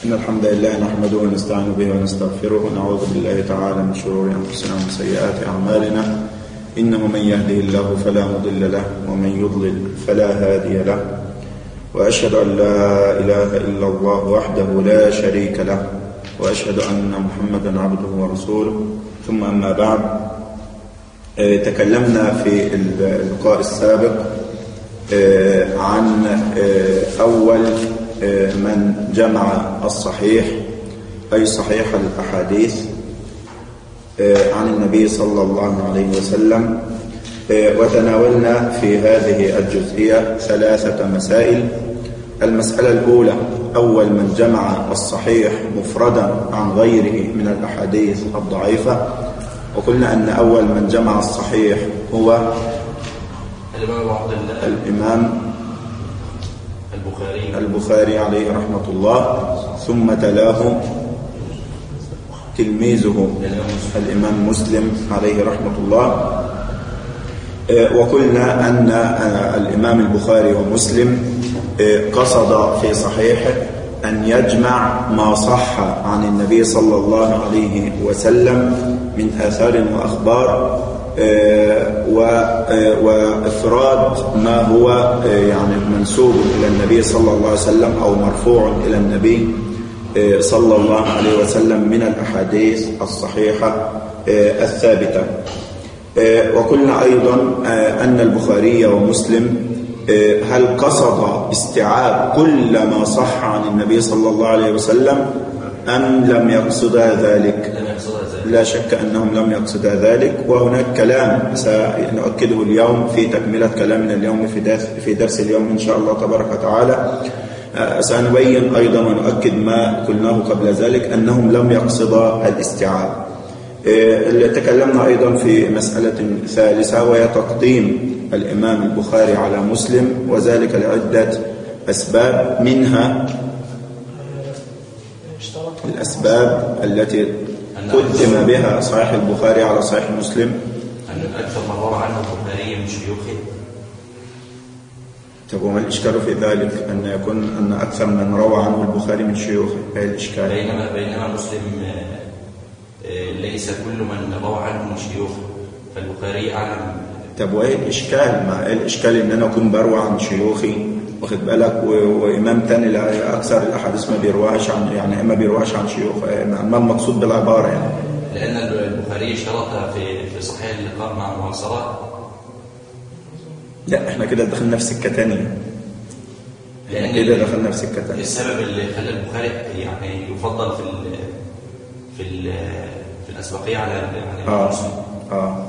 إن الحمد لله نحمده ونستعين به ونستغفره ونعوذ بالله تعالى من شرور أنفسنا ومن سيئات أعمالنا إنه من يهده الله فلا مضل له ومن يضلل فلا هادي له وأشهد أن لا إله إلا الله وحده لا شريك له وأشهد أن محمدا عبده ورسوله ثم أما بعد آه، تكلمنا في اللقاء السابق آه، عن آه، أول من جمع الصحيح أي صحيح الأحاديث عن النبي صلى الله عليه وسلم وتناولنا في هذه الجزئية ثلاثة مسائل المسألة الأولى أول من جمع الصحيح مفردا عن غيره من الأحاديث الضعيفة وقلنا أن أول من جمع الصحيح هو الإمام عبد الله الإمام البخاري البخاري عليه رحمة الله ثم تلاه تلميذه الإمام مسلم عليه رحمة الله آه، وقلنا أن آه، الإمام البخاري ومسلم آه، قصد في صحيحه أن يجمع ما صح عن النبي صلى الله عليه وسلم من آثار وأخبار وإفراد ما هو يعني منسوب إلى النبي صلى الله عليه وسلم أو مرفوع إلى النبي صلى الله عليه وسلم من الأحاديث الصحيحة الثابتة وقلنا أيضا أن البخاري ومسلم هل قصد استيعاب كل ما صح عن النبي صلى الله عليه وسلم أم لم يقصدا ذلك لم يقصدها ذلك لا شك أنهم لم يقصدا ذلك وهناك كلام سنؤكده اليوم في تكملة كلامنا اليوم في درس, في درس اليوم إن شاء الله تبارك وتعالى آه، سنبين أيضا ونؤكد ما قلناه قبل ذلك أنهم لم يقصدا الاستيعاب آه، اللي تكلمنا أيضا في مسألة ثالثة وهي تقديم الإمام البخاري على مسلم وذلك لعدة أسباب منها الأسباب التي قدم بها صحيح البخاري على صحيح مسلم أن أكثر ما روى عنه البخاري من شيوخه طب وما الإشكال في ذلك أن يكون أن أكثر من روى عنه البخاري من شيوخه ما الإشكال بينما بينما مسلم آه، آه، ليس كل من روى عنه من شيوخه فالبخاري أعلم طب وإيه الإشكال ما إيه الإشكال إن أنا أكون بروى عن شيوخي واخد بالك و- وإمام تاني لا أكثر الأحاديث ما بيرواش عن يعني ما بيرواش عن شيوخه ما المقصود بالعبارة يعني لأن البخاري اشترط في في صحيح اللقاء مع المعاصرة لا احنا كده دخلنا في سكة تانية لأن كده دخلنا في سكة تانية السبب اللي خلى البخاري يعني يفضل في ال في ال في الأسبقية على على آه مسلم آه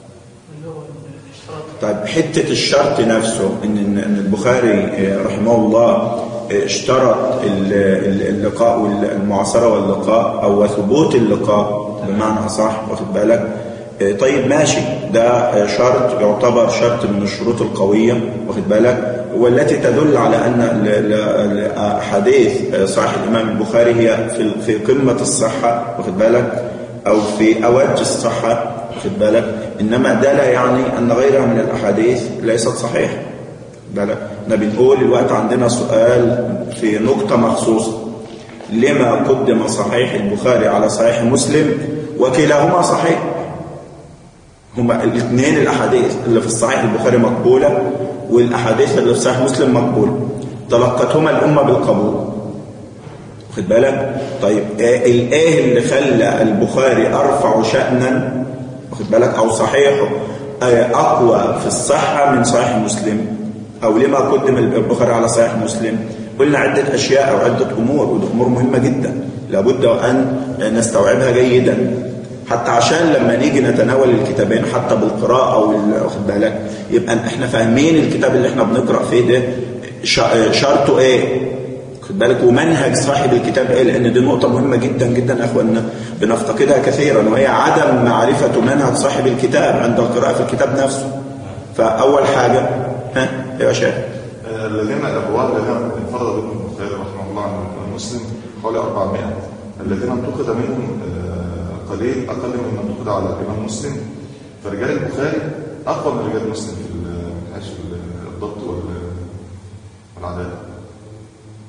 طيب حتة الشرط نفسه إن إن إن البخاري آه، رحمه الله آه، اشترط ال- ال- اللقاء والمعاصرة واللقاء أو ثبوت اللقاء بمعنى أصح واخد بالك آه، طيب ماشي ده آه، شرط يعتبر شرط من الشروط القوية واخد بالك والتي تدل على أن ال- ال- الأحاديث آه، صحيح الإمام البخاري هي في في قمة الصحة واخد بالك أو في أوج الصحة واخد بالك إنما ده لا يعني أن غيرها من الأحاديث ليست صحيحة بالك احنا بنقول الوقت عندنا سؤال في نقطة مخصوصة لما قدم صحيح البخاري على صحيح مسلم وكلاهما صحيح هما الاثنين الأحاديث اللي في الصحيح البخاري مقبولة والأحاديث اللي في صحيح مسلم مقبولة تلقتهما الأمة بالقبول واخد بالك طيب ايه الايه اللي خلى البخاري ارفع شأنا واخد بالك او صحيحه آه، اقوى في الصحة من صحيح مسلم او لما قدم البخاري على صحيح مسلم قلنا عدة اشياء او عدة امور ودي امور مهمة جدا لابد ان نستوعبها جيدا حتى عشان لما نيجي نتناول الكتابين حتى بالقراءة او ال- واخد بالك يبقى احنا فاهمين الكتاب اللي احنا بنقرأ فيه ده ش- شرطه ايه خد بالك ومنهج صاحب الكتاب ايه لان دي نقطة مهمة جدا جدا يا اخواننا بنفتقدها كثيرا وهي عدم معرفة منهج صاحب الكتاب عند القراءة في الكتاب نفسه فأول حاجة ها يا شيخ آه، الذين الأبواب الذين انفرد بهم البخاري رحمه الله عن مسلم حوالي 400 الذين انتقد منهم آه، قليل أقل مما انتقد على الإمام مسلم فرجال البخاري أقوى من رجال مسلم في ال- من حيث ال- الضبط وال- والعدالة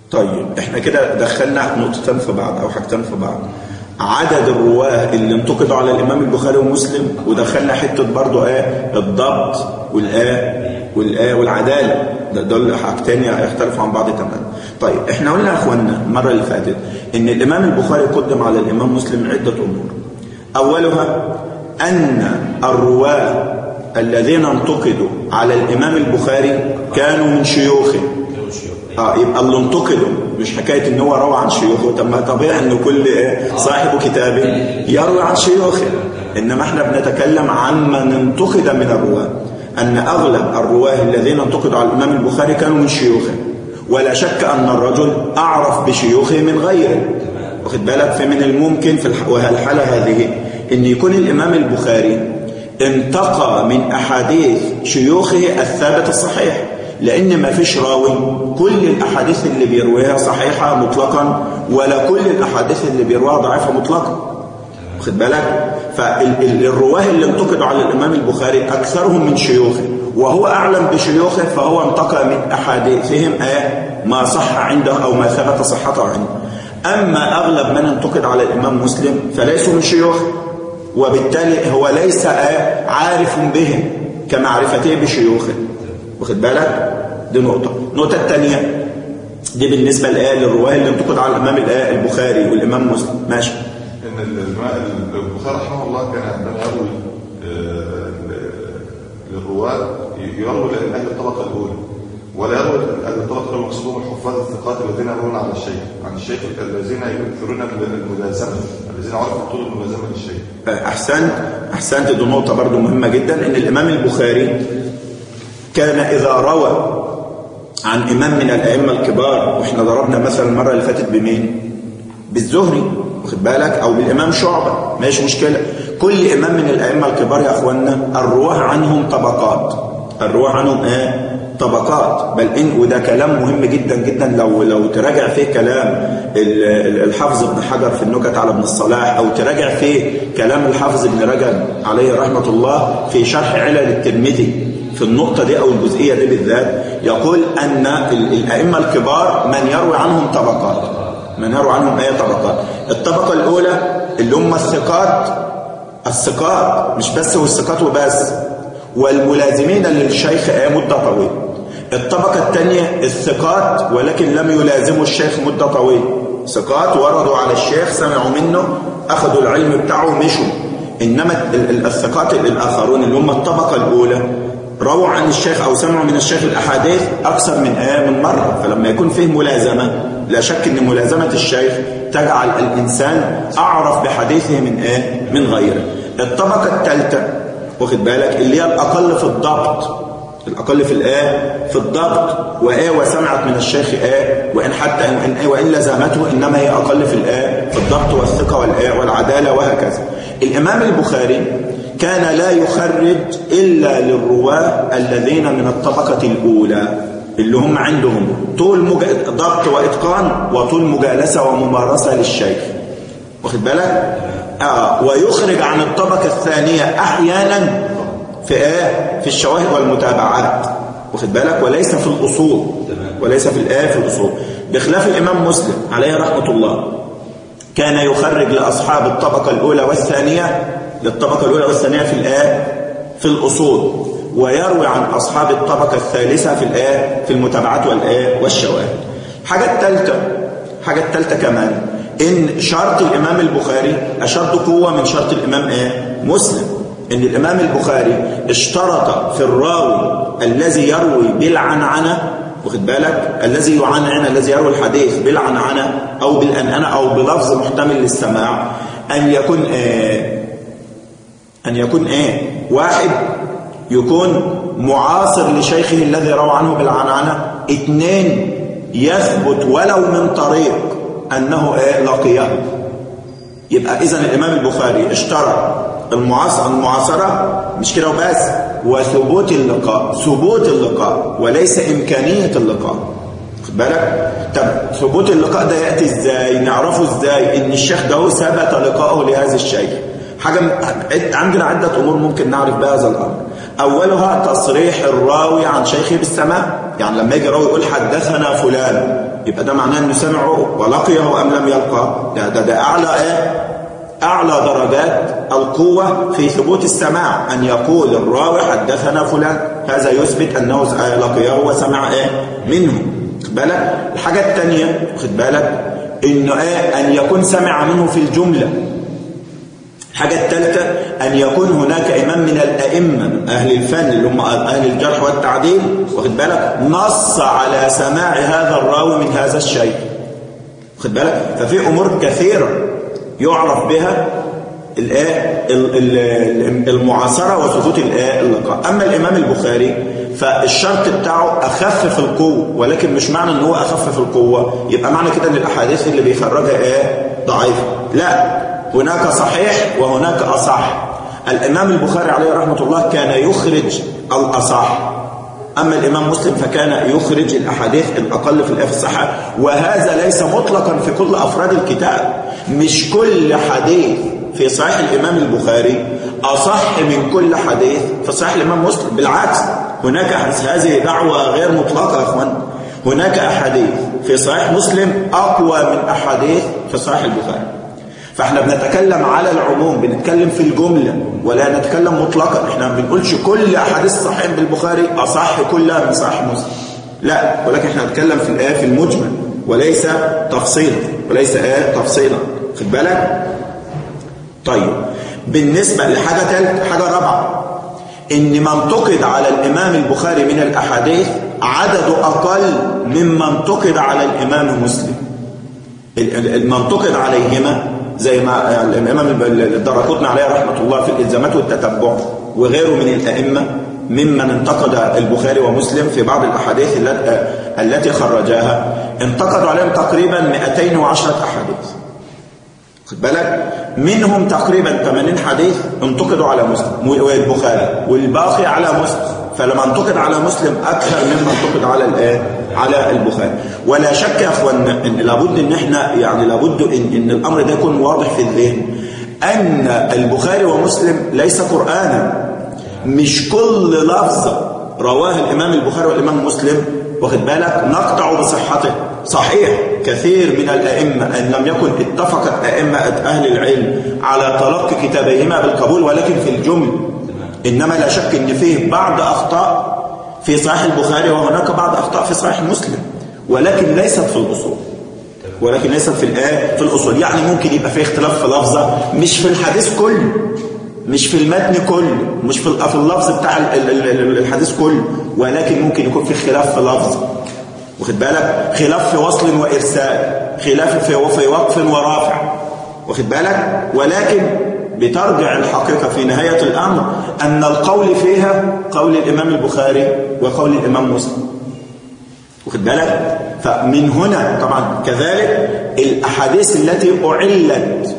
طيب احنا كده دخلنا نقطتين في بعض او حاجتين في بعض عدد الرواه اللي انتقدوا على الامام البخاري ومسلم ودخلنا حته برضه ايه الضبط والايه والايه والعداله ده دول حاجتين يختلفوا عن بعض تماما طيب احنا قلنا يا اخوانا المره اللي فاتت ان الامام البخاري قدم على الامام مسلم عده امور اولها ان الرواه الذين انتقدوا على الامام البخاري كانوا من شيوخه كانوا شيوخ اه يبقى اللي انتقدوا مش حكايه ان هو روى عن شيوخه طب ما طبيعي ان كل إيه صاحب كتاب يروي عن شيوخه انما احنا بنتكلم عن من انتقد من الرواه ان اغلب الرواه الذين انتقدوا على الامام البخاري كانوا من شيوخه ولا شك ان الرجل اعرف بشيوخه من غيره واخد بالك فمن الممكن في الح... والحاله هذه ان يكون الامام البخاري انتقى من احاديث شيوخه الثابت الصحيح لان ما فيش راوي كل الاحاديث اللي بيرويها صحيحه مطلقا ولا كل الاحاديث اللي بيرويها ضعيفه مطلقا واخد بالك فالرواه اللي انتقدوا على الامام البخاري اكثرهم من شيوخه وهو اعلم بشيوخه فهو انتقى من احاديثهم آه ما صح عنده او ما ثبت صحته عنده اما اغلب من انتقد على الامام مسلم فليسوا من شيوخه وبالتالي هو ليس آه عارف بهم كمعرفته بشيوخه واخد بالك دي نقطة النقطة الثانية دي بالنسبة لآية للرواه اللي انتقد على الإمام الآية البخاري والإمام مسلم ماشي ان الإمام- البخاري رحمه الله كان عندما يروي آه، للرواه يروي لاهل الطبقه الاولى ولا يروي لاهل الطبقه الاولى مقصودهم الحفاظ الثقات الذين يروون عن الشيخ عن الشيخ الذين يكثرون الملازمه الذين عرفوا طول الملازمه للشيخ أحسنت أحسنت دي نقطة برضو مهمة جدا إن الإمام البخاري كان إذا روى عن إمام من الأئمة الكبار وإحنا ضربنا مثلا المرة اللي فاتت بمين؟ بالزهري واخد بالك أو بالإمام شعبة ماشي مشكلة كل إمام من الأئمة الكبار يا أخوانا الرواه عنهم طبقات الرواه عنهم إيه؟ طبقات بل إن وده كلام مهم جدا جدا لو لو تراجع فيه كلام ال- ال- الحافظ ابن حجر في النكت على ابن الصلاح أو تراجع فيه كلام الحافظ ابن رجب عليه رحمة الله في شرح علل الترمذي في النقطة دي أو الجزئية دي بالذات يقول أن ال- الأئمة الكبار من يروي عنهم طبقات من يروي عنهم أي طبقات الطبقة الأولى اللي هم الثقات الثقات مش بس والثقات وبس والملازمين للشيخ أي مدة طويلة الطبقة الثانية الثقات ولكن لم يلازموا الشيخ مدة طويلة ثقات وردوا على الشيخ سمعوا منه أخذوا العلم بتاعه ومشوا إنما ال- ال- الثقات الآخرون اللي هم الطبقة الأولى رووا عن الشيخ أو سمعوا من الشيخ الأحاديث أكثر من آه من مرة فلما يكون فيه ملازمة لا شك أن ملازمة الشيخ تجعل الإنسان أعرف بحديثه من آه من غيره الطبقة الثالثة واخد بالك اللي هي الأقل في الضبط الأقل في الآية في الضبط وآية وسمعت من الشيخ آية وإن حتى إن وإن لزمته إنما هي أقل في الآية في الضبط والثقة والآية والعدالة وهكذا الإمام البخاري كان لا يخرج إلا للرواة الذين من الطبقة الأولى اللي هم عندهم طول مج... ضبط وإتقان وطول مجالسة وممارسة للشيخ واخد بالك آه ويخرج عن الطبقة الثانية أحيانا في ايه في الشواهد والمتابعات واخد بالك وليس في الأصول وليس في الآية في الأصول بخلاف الإمام مسلم عليه رحمة الله كان يخرج لأصحاب الطبقة الأولى والثانية للطبقة الأولى والثانية في الآية في الأصول ويروي عن أصحاب الطبقة الثالثة في الآية في المتابعات والآية والشواهد حاجة الثالثة حاجة الثالثة كمان إن شرط الإمام البخاري أشد قوة من شرط الإمام إيه؟ مسلم إن الإمام البخاري اشترط في الراوي الذي يروي بالعنعنة واخد بالك الذي يعنعن الذي يروي الحديث بالعنعنة أو بالأنأنة أو بلفظ محتمل للسماع أن يكون آه أن يكون إيه واحد يكون معاصر لشيخه الذي روى عنه بالعنعنة اثنين يثبت ولو من طريق أنه إيه لقيه يبقى إذا الإمام البخاري اشترط المعاصرة, المعاصرة مش كده وبس وثبوت اللقاء ثبوت اللقاء وليس إمكانية اللقاء خد بالك طب ثبوت اللقاء ده يأتي ازاي نعرفه ازاي ان الشيخ ده ثبت لقاءه لهذا الشيخ حاجة عندنا عدة أمور ممكن نعرف بها هذا الأمر أولها تصريح الراوي عن شيخه بالسماع يعني لما يجي راوي يقول حدثنا فلان يبقى ده معناه انه سمعه ولقيه ام لم يلقى ده ده, ده اعلى ايه اعلى درجات القوه في ثبوت السماع ان يقول الراوي حدثنا فلان هذا يثبت انه لقيه وسمع ايه منه خد بالك الحاجه الثانيه خد بالك انه ايه ان يكون سمع منه في الجمله الحاجة الثالثة أن يكون هناك إمام من الأئمة أهل الفن اللي هم أهل الجرح والتعديل واخد بالك نص على سماع هذا الراوي من هذا الشيء واخد بالك ففي أمور كثيرة يعرف بها المعاصرة وثبوت اللقاء أما الإمام البخاري فالشرط بتاعه أخف في القوة ولكن مش معنى أنه هو أخف في القوة يبقى معنى كده أن الأحاديث اللي بيخرجها إيه ضعيفة لا هناك صحيح وهناك أصح الإمام البخاري عليه رحمة الله كان يخرج الأصح أما الإمام مسلم فكان يخرج الأحاديث الأقل في الأف الصحة وهذا ليس مطلقا في كل أفراد الكتاب مش كل حديث في صحيح الإمام البخاري أصح من كل حديث في صحيح الإمام مسلم بالعكس هناك هذه دعوة غير مطلقة يا أخوان هناك أحاديث في صحيح مسلم أقوى من أحاديث في صحيح البخاري فاحنا بنتكلم على العموم بنتكلم في الجملة ولا نتكلم مطلقا احنا ما بنقولش كل احاديث صحيح بالبخاري اصح كلها من صحيح مسلم لا ولكن احنا نتكلم في الايه في المجمل وليس تفصيلا وليس ايه تفصيلا خد بالك طيب بالنسبة لحاجة ثالث حاجة رابعة ان من انتقد على الامام البخاري من الاحاديث عدده اقل مما انتقد على الامام مسلم المنتقد عليهما زي ما الإمام الدرقطني عليه رحمة الله في الإلزامات والتتبع وغيره من الأئمة ممن انتقد البخاري ومسلم في بعض الأحاديث التي خرجاها انتقدوا عليهم تقريبا 210 أحاديث خد بالك منهم تقريبا 80 حديث انتقدوا على مسلم والبخاري والباقي على مسلم فلما انتقد على مسلم أكثر مما انتقد على الايه على البخاري ولا شك يا اخوانا ان لابد ان احنا يعني لابد ان, إن الامر ده يكون واضح في الذهن ان البخاري ومسلم ليس قرانا مش كل لفظه رواه الامام البخاري والامام مسلم واخد بالك نقطع بصحته صحيح كثير من الائمه ان لم يكن اتفقت ائمه اهل العلم على تلقي كتابيهما بالقبول ولكن في الجمله انما لا شك ان فيه بعض اخطاء في صحيح البخاري وهناك بعض أخطاء في صحيح مسلم ولكن ليست في الأصول ولكن ليست في الآية في الأصول يعني ممكن يبقى في اختلاف في لفظة مش في الحديث كله مش في المتن كله مش في اللفظ بتاع الحديث كله ولكن ممكن يكون في خلاف في لفظ واخد بالك خلاف في وصل وإرسال خلاف في في وقف ورافع واخد بالك ولكن بترجع الحقيقة في نهاية الأمر أن القول فيها قول الإمام البخاري وقول الإمام مسلم واخد بالك فمن هنا طبعا كذلك الأحاديث التي أعلت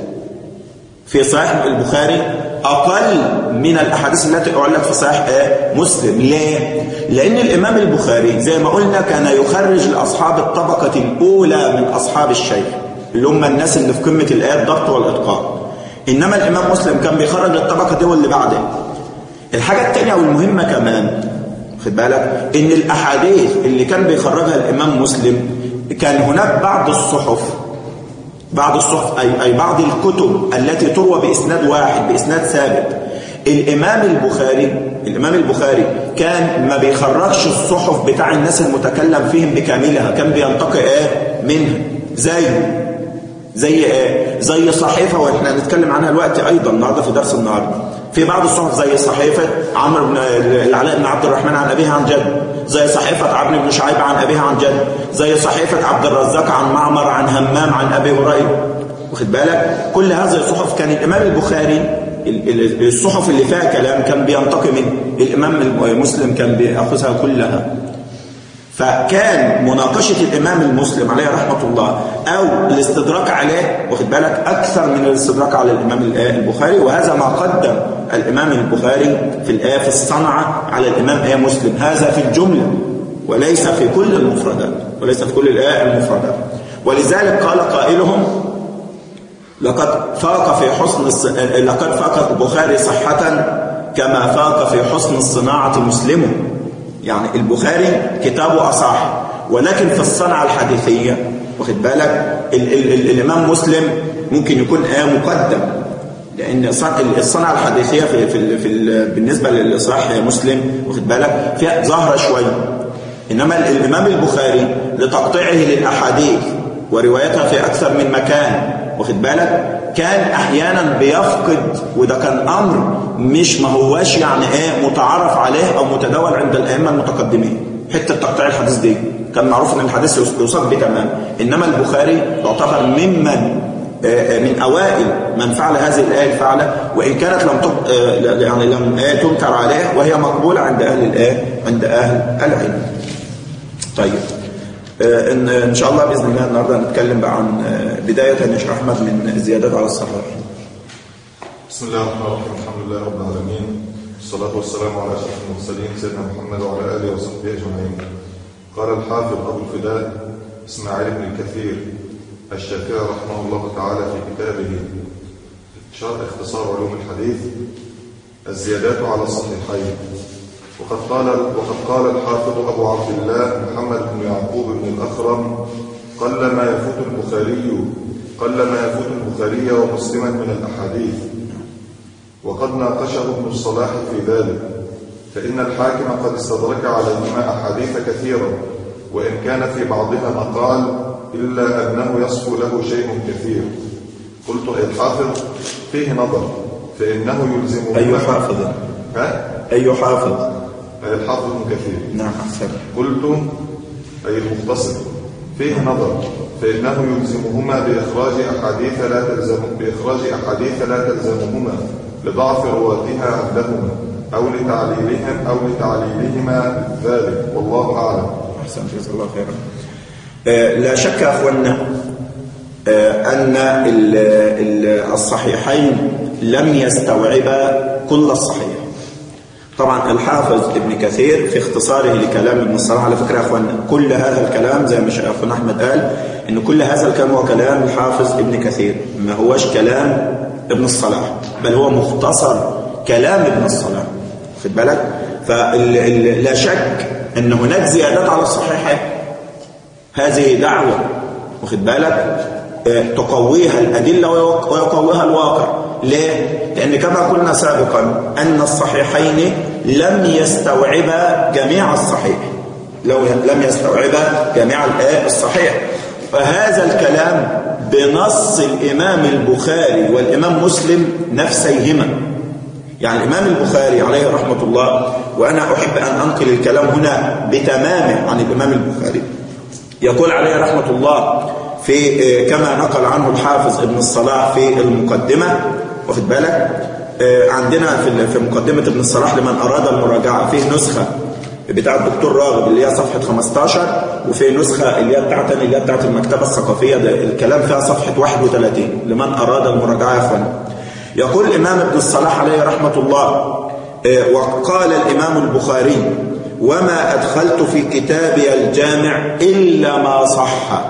في صحيح البخاري أقل من الأحاديث التي أعلت في صحيح مسلم ليه؟ لأن الإمام البخاري زي ما قلنا كان يخرج لأصحاب الطبقة الأولى من أصحاب الشيخ اللي هم الناس اللي في قمة الآيات الضبط والإتقان إنما الإمام مسلم كان بيخرج الطبقة دي واللي بعده الحاجة الثانية والمهمة كمان خد بالك إن الأحاديث اللي كان بيخرجها الإمام مسلم كان هناك بعض الصحف بعض الصحف أي, أي بعض الكتب التي تروى بإسناد واحد بإسناد ثابت الإمام البخاري الإمام البخاري كان ما بيخرجش الصحف بتاع الناس المتكلم فيهم بكاملها كان بينتقي إيه منها زي زي ايه زي صحيفة واحنا هنتكلم عنها الوقت ايضا النهارده في درس النهارده في بعض الصحف زي صحيفة عمرو بن العلاء بن عبد الرحمن عن ابيه عن جد زي صحيفة عبد بن شعيب عن ابيه عن جد زي صحيفة عبد الرزاق عن معمر عن همام عن ابي هريره واخد بالك كل هذه الصحف كان الامام البخاري الصحف اللي فيها كلام كان بينتقي منه الامام مسلم كان بياخذها كلها فكان مناقشة الإمام المسلم عليه رحمة الله أو الاستدراك عليه واخد بالك أكثر من الاستدراك على الإمام البخاري وهذا ما قدم الإمام البخاري في الآية في الصنعة على الإمام آية مسلم هذا في الجملة وليس في كل المفردات وليس في كل الآية المفردات ولذلك قال قائلهم لقد فاق في حسن الص... لقد فاق البخاري صحة كما فاق في حسن الصناعة مسلمه يعني البخاري كتابه أصح ولكن في الصنعة الحديثية واخد بالك ال ال ال الإمام مسلم ممكن يكون آه مقدم لأن صن- الصنعة الحديثية في في ال في ال بالنسبة لصحيح مسلم واخد بالك فيها ظاهرة شوية إنما الإمام البخاري لتقطيعه للأحاديث وروايتها في أكثر من مكان واخد بالك كان أحيانا بيفقد وده كان أمر مش ما هواش يعني إيه متعارف عليه أو متداول عند الأئمة المتقدمين حتة تقطيع الحديث دي كان معروف ان الحديث يوصف به تمام انما البخاري يعتبر ممن آه، آه، من اوائل من فعل هذه الايه الفعله وان كانت لم تق... آه، لا- يعني لم آه، تنكر عليه وهي مقبوله عند اهل الايه عند اهل العلم طيب آه، ان ان شاء الله باذن الله النهارده هنتكلم بقى عن آه، بدايه يا شيخ احمد من الزيادات على الصحيح بسم الله الرحمن الرحيم الحمد لله رب العالمين والصلاة والسلام على أشرف المرسلين سيدنا محمد وعلى آله وصحبه أجمعين قال الحافظ أبو الفداء إسماعيل بن الكثير الشافعي رحمه الله تعالى في كتابه شرح اختصار علوم الحديث الزيادات على الصحيحين وقد قال وقد قال الحافظ أبو عبد الله محمد بن يعقوب بن الأخرم قل ما يفوت البخاري قل ما يفوت البخاري ومسلما من الأحاديث وقد ناقشه ابن الصلاح في ذلك فإن الحاكم قد استدرك عليهما أحاديث كثيرة وإن كان في بعضها مقال إلا أنه يصفو له شيء كثير قلت أي الحافظ فيه نظر فإنه يلزم اي حافظ ها؟ اي حافظ أي الحافظ ابن كثير نعم احسن قلت أي المختصر فيه نظر فإنه يلزمهما بإخراج أحاديث لا تلزم بإخراج أحاديث لا تلزمهما لضعف رواتها عندهما أو لتعليلهم أو لتعليلهما ذلك والله أعلم أحسن جزا الله خيرا آه، لا شك يا أخوانا آه، أن ال- ال- الصحيحين لم يستوعبا كل الصحيح طبعا الحافظ ابن كثير في اختصاره لكلام ابن الصلاح على فكرة يا أخوانا كل هذا الكلام زي ما أخونا أحمد قال إن كل هذا الكلام هو كلام الحافظ ابن كثير ما هوش كلام ابن الصلاح بل هو مختصر كلام ابن الصلاح خد بالك فلا شك أن هناك زيادات على الصحيحين هذه دعوة واخد بالك آه، تقويها الأدلة ويوق- ويقويها الواقع ليه؟ لأن كما قلنا سابقا أن الصحيحين لم يستوعبا جميع الصحيح لو لم يستوعبا جميع الآية الصحيح فهذا الكلام بنص الإمام البخاري والإمام مسلم نفسيهما يعني الإمام البخاري عليه رحمة الله وأنا أحب أن أنقل الكلام هنا بتمامه عن الإمام البخاري يقول عليه رحمة الله في آه، كما نقل عنه الحافظ ابن الصلاح في المقدمة واخد بالك آه، عندنا في ال- في مقدمة ابن الصلاح لمن أراد المراجعة فيه نسخة بتاع الدكتور راغب اللي هي صفحة 15 وفي نسخة اللي هي بتاعتنا اللي هي بتاعت المكتبة الثقافية ده الكلام فيها صفحة 31 لمن أراد المراجعة يا أخوانا يقول الإمام ابن الصلاح عليه رحمة الله آه، وقال الإمام البخاري وما أدخلت في كتابي الجامع إلا ما صح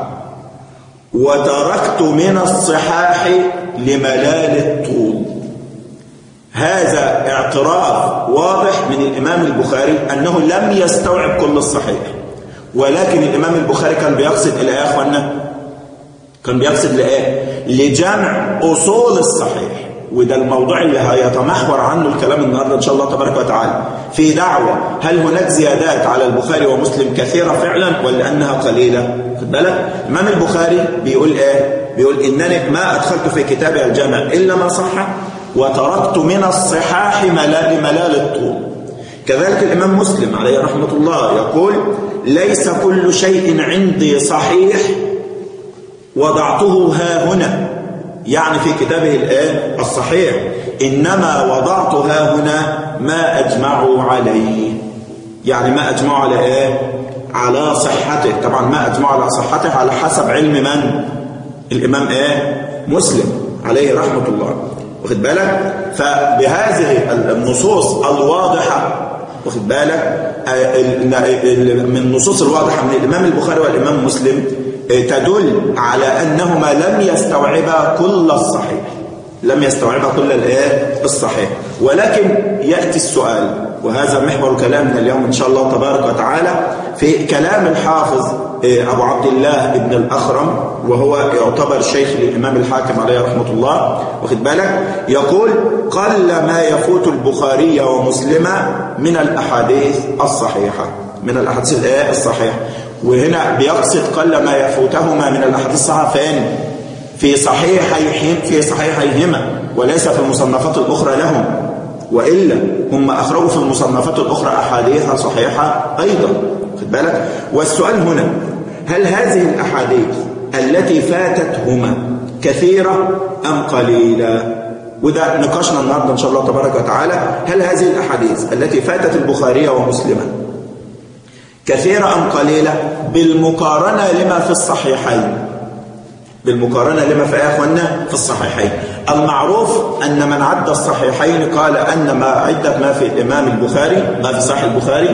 وتركت من الصحاح لملال الطول هذا اعتراف واضح من الإمام البخاري أنه لم يستوعب كل الصحيح ولكن الإمام البخاري كان بيقصد إلى إيه يا أخوانا كان بيقصد لإيه لجمع أصول الصحيح وده الموضوع اللي هيتمحور عنه الكلام النهارده ان شاء الله تبارك وتعالى في دعوة هل هناك زيادات على البخاري ومسلم كثيرة فعلا ولا انها قليلة خد بالك الامام البخاري بيقول ايه بيقول انني ما ادخلت في كتابي الجامع الا ما صح وتركت من الصحاح ملال ملال الطول كذلك الامام مسلم عليه رحمة الله يقول ليس كل شيء عندي صحيح وضعته ها هنا يعني في كتابه الآن الصحيح إنما وضعت ها هنا ما أجمعوا عليه يعني ما أجمعوا على إيه على صحته طبعا ما أجمعوا على صحته على حسب علم من الإمام إيه مسلم عليه رحمة الله واخد بالك فبهذه النصوص الواضحة واخد بالك من النصوص الواضحة من الإمام البخاري والإمام مسلم تدل على أنهما لم يستوعبا كل الصحيح لم يستوعبها كل الايه الصحيح ولكن ياتي السؤال وهذا محور كلامنا اليوم ان شاء الله تبارك وتعالى في كلام الحافظ ابو عبد الله ابن الاخرم وهو يعتبر شيخ الامام الحاكم عليه رحمه الله واخد بالك يقول قل ما يفوت البخاري ومسلم من الاحاديث الصحيحه من الاحاديث الايه الصحيحه وهنا بيقصد قل ما يفوتهما من الاحاديث الصحيحه فين في صحيحيهم في صحيحيهما وليس في المصنفات الاخرى لهم والا هم اخرجوا في المصنفات الاخرى احاديث صحيحه ايضا خد بالك والسؤال هنا هل هذه الاحاديث التي فاتتهما كثيره ام قليله وده نقاشنا النهارده ان شاء الله تبارك وتعالى هل هذه الاحاديث التي فاتت البخاري ومسلما كثيره ام قليله بالمقارنه لما في الصحيحين بالمقارنة لما في يا أخوانا في الصحيحين المعروف أن من عد الصحيحين قال أن ما عدة ما في الإمام البخاري ما في صحيح البخاري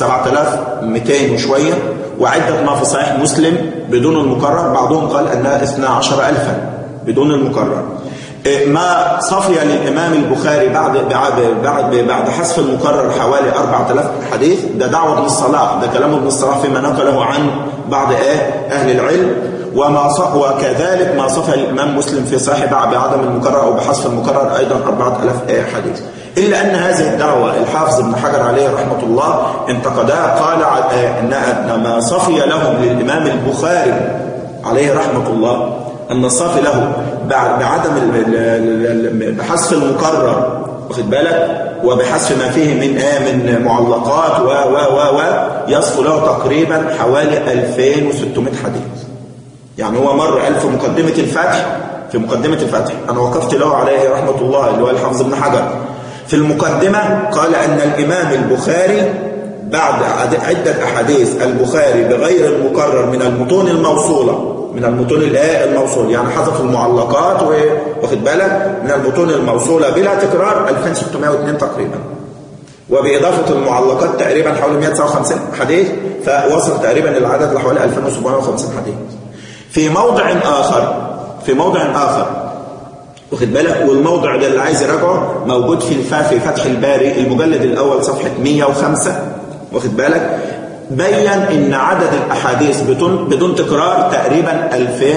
7200 وشوية وعدة ما في صحيح مسلم بدون المكرر بعضهم قال أنها 12000 بدون المكرر ما صفي للإمام البخاري بعد بعد بعد بعد حذف المكرر حوالي 4000 حديث ده دعوة ابن الصلاح ده كلام ابن الصلاح فيما نقله عن بعض أهل العلم وما وكذلك ما صفى الإمام مسلم في صحيح بعدم المكرر أو بحذف المكرر أيضا 4000 حديث إلا أن هذه الدعوة الحافظ ابن حجر عليه رحمة الله انتقدها قال أن ما صفي لهم للإمام البخاري عليه رحمة الله أن الصافي له بعدم بحذف المكرر واخد بالك وبحذف ما فيه من آه من معلقات و و و و يصف له تقريبا حوالي 2600 حديث يعني هو مر قال في مقدمة الفتح في مقدمة الفتح أنا وقفت له عليه رحمة الله اللي هو الحافظ ابن حجر في المقدمة قال أن الإمام البخاري بعد عدة أحاديث البخاري بغير المكرر من المتون الموصولة من المتون الايه الموصول يعني حذف المعلقات واخد بالك من المتون الموصولة بلا تكرار 2602 تقريبا وبإضافة المعلقات تقريبا حوالي 159 حديث فوصل تقريبا العدد لحوالي 2750 حديث في موضع آخر في موضع آخر واخد بالك والموضع ده اللي عايز يراجعه موجود في الفا في فتح الباري المجلد الأول صفحة 105 واخد بالك بين ان عدد الاحاديث بدون بدون تكرار تقريبا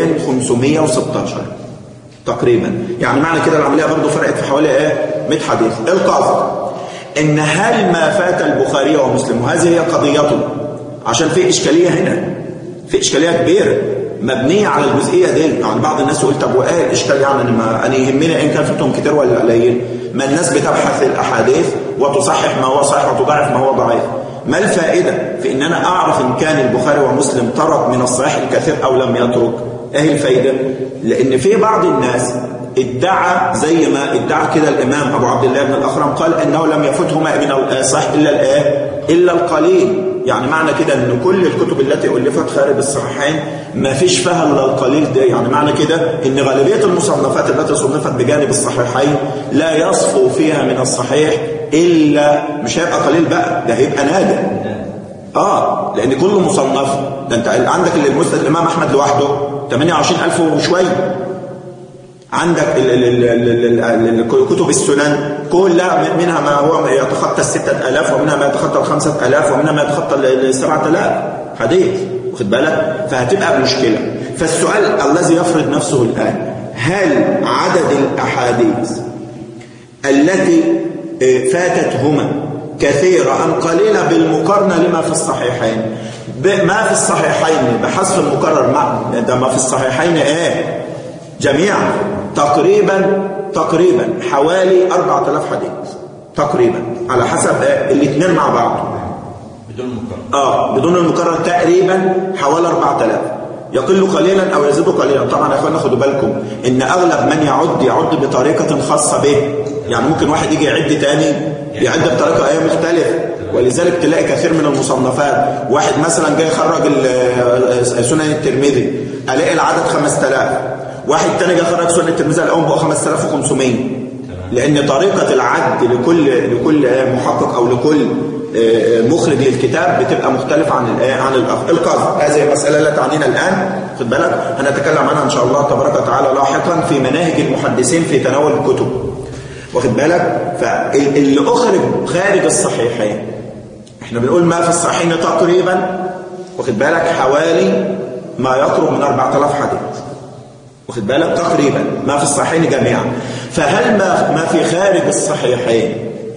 2516 تقريبا يعني معنى كده العمليه برضه فرقت في حوالي ايه 100 حديث القاصد ان هل ما فات البخاري ومسلم وهذه هي قضيته عشان في اشكاليه هنا في اشكاليه كبيره مبنيه على الجزئيه دي يعني بعض الناس يقول طب وايه الاشكال يعني انا ما انا يهمني ان كان فيتهم كتير ولا قليل ما الناس بتبحث الاحاديث وتصحح ما هو صحيح وتضاعف ما هو ضعيف ما الفائدة في ان انا اعرف ان كان البخاري ومسلم ترك من الصحيح الكثير او لم يترك ايه الفائدة لان في بعض الناس ادعى زي ما ادعى كده الامام ابو عبد الله بن الاخرم قال انه لم يفتهما من الصحيح الا الايه الا القليل يعني معنى كده ان كل الكتب التي الفت خارج الصحيحين ما فيش فيها الا القليل ده يعني معنى كده ان غالبيه المصنفات التي صنفت بجانب الصحيحين لا يصفو فيها من الصحيح الا مش هيبقى قليل بقى ده هيبقى نادر اه لان كل مصنف ده انت عندك المسند الامام احمد لوحده 28000 وشويه عندك كتب السنن كلها منها ما هو يتخطى الستة ألاف ومنها ما يتخطى الخمسة ألاف ومنها ما يتخطى السبعة ألاف حديث واخد بالك فهتبقى مشكلة فالسؤال الذي يفرض نفسه الآن هل عدد الأحاديث التي فاتتهما كثيرة أم قليلة بالمقارنة لما في الصحيحين ما في الصحيحين بحذف المكرر ده ما في الصحيحين ايه جميعا تقريبا تقريبا حوالي 4000 حديث تقريبا على حسب الاثنين مع بعض بدون مكرر اه بدون المكرر تقريبا حوالي 4000 يقل قليلا او يزيد قليلا طبعا يا اخوانا خدوا بالكم ان اغلب من يعد يعد بطريقه خاصه به يعني ممكن واحد يجي يعد تاني يعد بطريقه ايه مختلفه ولذلك تلاقي كثير من المصنفات واحد مثلا جاي يخرج سنن الترمذي الاقي العدد 5000 واحد تاني جاي يخرج سنن الترمذي الاقيهم بقوا 5500 لان طريقه العد لكل لكل محقق او لكل آه، مخرج للكتاب بتبقى مختلفة عن الآية عن الآخر القصد هذه المسألة لا تعنينا الآن خد بالك هنتكلم عنها إن شاء الله تبارك وتعالى لاحقا في مناهج المحدثين في تناول الكتب واخد بالك فاللي أخرج خارج الصحيحين احنا بنقول ما في الصحيحين تقريبا واخد بالك حوالي ما يقرب من 4000 حديث واخد بالك تقريبا ما في الصحيحين جميعا فهل ما ما في خارج الصحيحين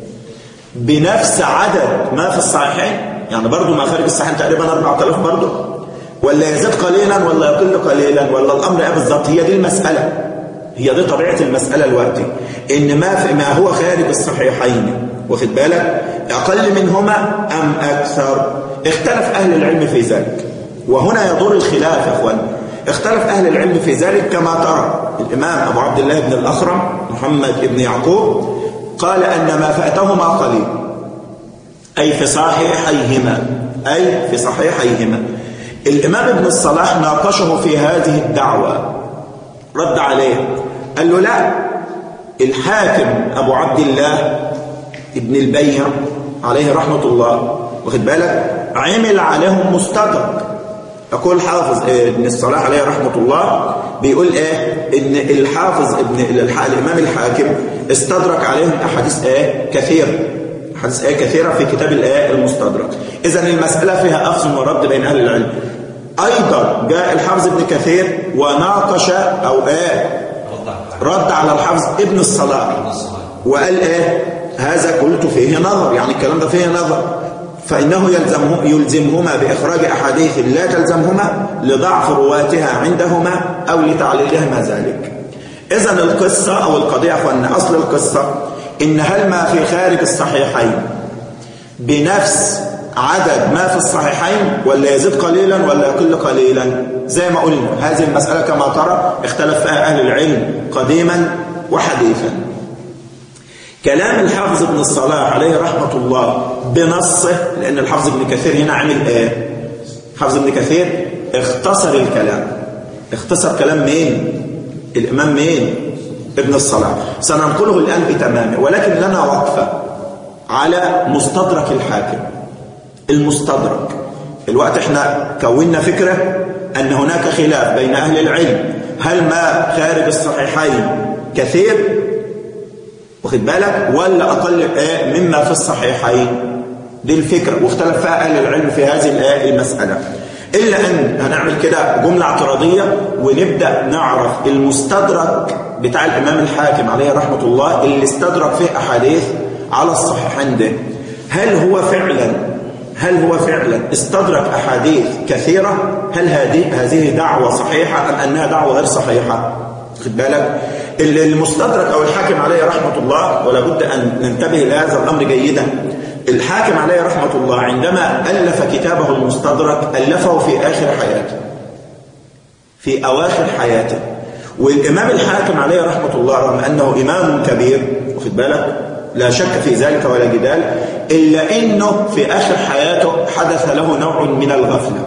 بنفس عدد ما في الصحيحين يعني برضو ما خارج الصحيحين تقريبا 4000 برضو ولا يزيد قليلا ولا يقل قليلا ولا الامر ايه بالظبط هي دي المساله هي دي طبيعه المساله الوقتي ان ما في ما هو خارج الصحيحين واخد بالك اقل منهما ام اكثر اختلف اهل العلم في ذلك وهنا يدور الخلاف يا اخوان اختلف اهل العلم في ذلك كما ترى الامام ابو عبد الله بن الاخرم محمد بن يعقوب قال ان ما فاتهما قليل اي في صحيحيهما اي في صحيحيهما الامام ابن الصلاح ناقشه في هذه الدعوه رد عليه قال له لا الحاكم ابو عبد الله ابن البيع عليه رحمه الله واخد بالك عمل عليهم مستدرك يقول حافظ ابن الصلاح عليه رحمة الله بيقول ايه ان الحافظ ابن الامام الحاكم استدرك عليهم احاديث ايه كثيرة احاديث ايه كثيرة في كتاب الايه المستدرك اذا المسألة فيها اخذ ورد بين اهل العلم ايضا جاء الحافظ ابن كثير وناقش او ايه رد على الحافظ ابن الصلاح وقال ايه هذا قلت فيه نظر يعني الكلام ده فيه نظر فإنه يلزمه يلزمهما بإخراج أحاديث لا تلزمهما لضعف رواتها عندهما أو لتعليلهما ذلك إذا القصة أو القضية أخوان أصل القصة إن هل ما في خارج الصحيحين بنفس عدد ما في الصحيحين ولا يزيد قليلا ولا يقل قليلا زي ما قلنا هذه المسألة كما ترى اختلف فيها أهل العلم قديما وحديثا كلام الحافظ ابن الصلاح عليه رحمة الله بنصه لأن الحافظ ابن كثير هنا عمل ايه حافظ ابن كثير اختصر الكلام اختصر كلام مين الإمام مين ابن الصلاح سننقله الآن بتمامه ولكن لنا وقفة على مستدرك الحاكم المستدرك الوقت احنا كونا فكرة أن هناك خلاف بين أهل العلم هل ما خارج الصحيحين كثير واخد بالك ولا أقل آه مما في الصحيحين دي الفكرة واختلف فيها أهل العلم في هذه الآية المسألة إلا أن هنعمل كده جملة اعتراضية ونبدأ نعرف المستدرك بتاع الإمام الحاكم عليه رحمة الله اللي استدرك فيه أحاديث على الصحيحين ده هل هو فعلا هل هو فعلا استدرك أحاديث كثيرة هل هذه هذه دعوة صحيحة أم أنها دعوة غير صحيحة خد بالك المستدرك أو الحاكم عليه رحمة الله ولا بد أن ننتبه لهذا الأمر جيدا الحاكم عليه رحمة الله عندما ألف كتابه المستدرك ألفه في آخر حياته في أواخر حياته والإمام الحاكم عليه رحمة الله رغم أنه إمام كبير واخد بالك لا شك في ذلك ولا جدال إلا أنه في آخر حياته حدث له نوع من الغفلة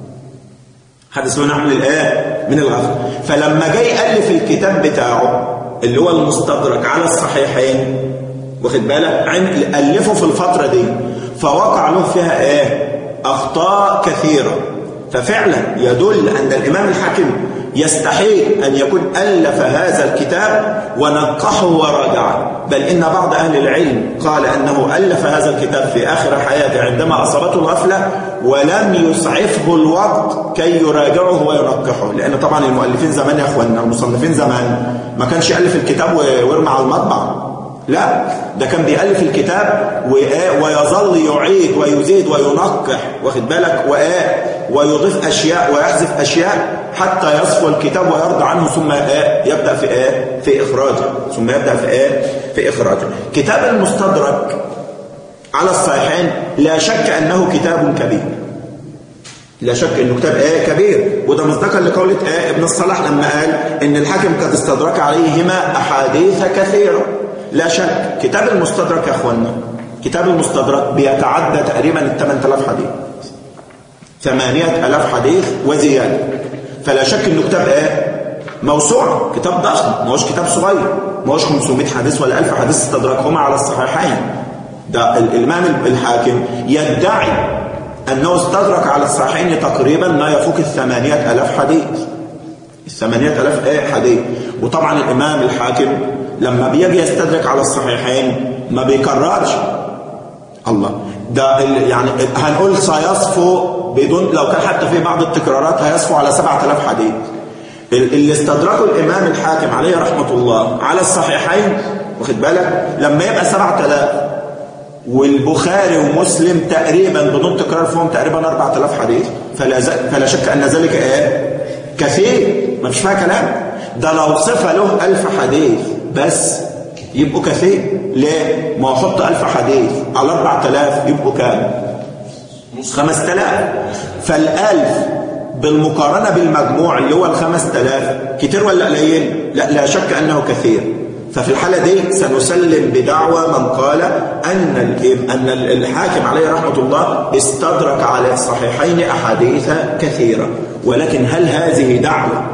حدث له نوع من الآية من الغفلة فلما جاي يألف الكتاب بتاعه اللي هو المستدرك على الصحيحين واخد بالك ألفه في الفترة دي فوقع له فيها ايه أخطاء كثيرة ففعلا يدل أن الإمام الحاكم يستحيل أن يكون ألف هذا الكتاب ونقحه وراجعه بل إن بعض أهل العلم قال أنه ألف هذا الكتاب في آخر حياته عندما أصابته الغفلة ولم يسعفه الوقت كي يراجعه وينقحه لأن طبعا المؤلفين زمان يا أخواننا المصنفين زمان ما كانش يألف الكتاب ويرمى على المطبع لا ده كان بيألف الكتاب ويظل يعيد ويزيد وينقح واخد بالك ويضيف أشياء ويحذف أشياء حتى يصفو الكتاب ويرضى عنه ثم يبدأ في ايه في إخراجه ثم يبدأ في ايه في إخراجه كتاب المستدرك على الصحيحين لا شك أنه كتاب كبير لا شك انه كتاب ايه كبير وده مصداقا لقولة ايه ابن الصلاح لما قال ان الحاكم قد استدرك عليهما احاديث كثيره لا شك كتاب المستدرك يا اخوانا كتاب المستدرك بيتعدى تقريبا ال 8000 حديث 8000 حديث وزياده فلا شك انه كتاب ايه موسوعه كتاب ضخم ما هوش كتاب صغير ما هوش 500 حديث ولا 1000 حديث استدركهما على الصحيحين ده الإمام الحاكم يدعي أنه استدرك على الصحيحين تقريبا ما يفوق الثمانية ألاف حديث الثمانية ألاف إيه حديث وطبعا الإمام الحاكم لما بيجي يستدرك على الصحيحين ما بيكررش الله ده يعني هنقول سيصفو بدون لو كان حتى في بعض التكرارات هيصفو على 7000 حديث اللي استدركوا الإمام الحاكم عليه رحمة الله على الصحيحين واخد بالك لما يبقى 7000 والبخاري ومسلم تقريبا بدون تكرار فيهم تقريبا 4000 حديث فلا, فلا شك أن ذلك ايه كثير ما فيش فيها كلام ده لو صفة له ألف حديث بس يبقوا كثير ليه؟ ما احط ألف حديث على 4000 يبقوا كام؟ 5000 فالألف بالمقارنة بالمجموع اللي هو ال 5000 كتير ولا قليل؟ لا لا شك أنه كثير ففي الحالة دي سنسلم بدعوى من قال أن أن الحاكم عليه رحمة الله استدرك على الصحيحين أحاديث كثيرة ولكن هل هذه دعوة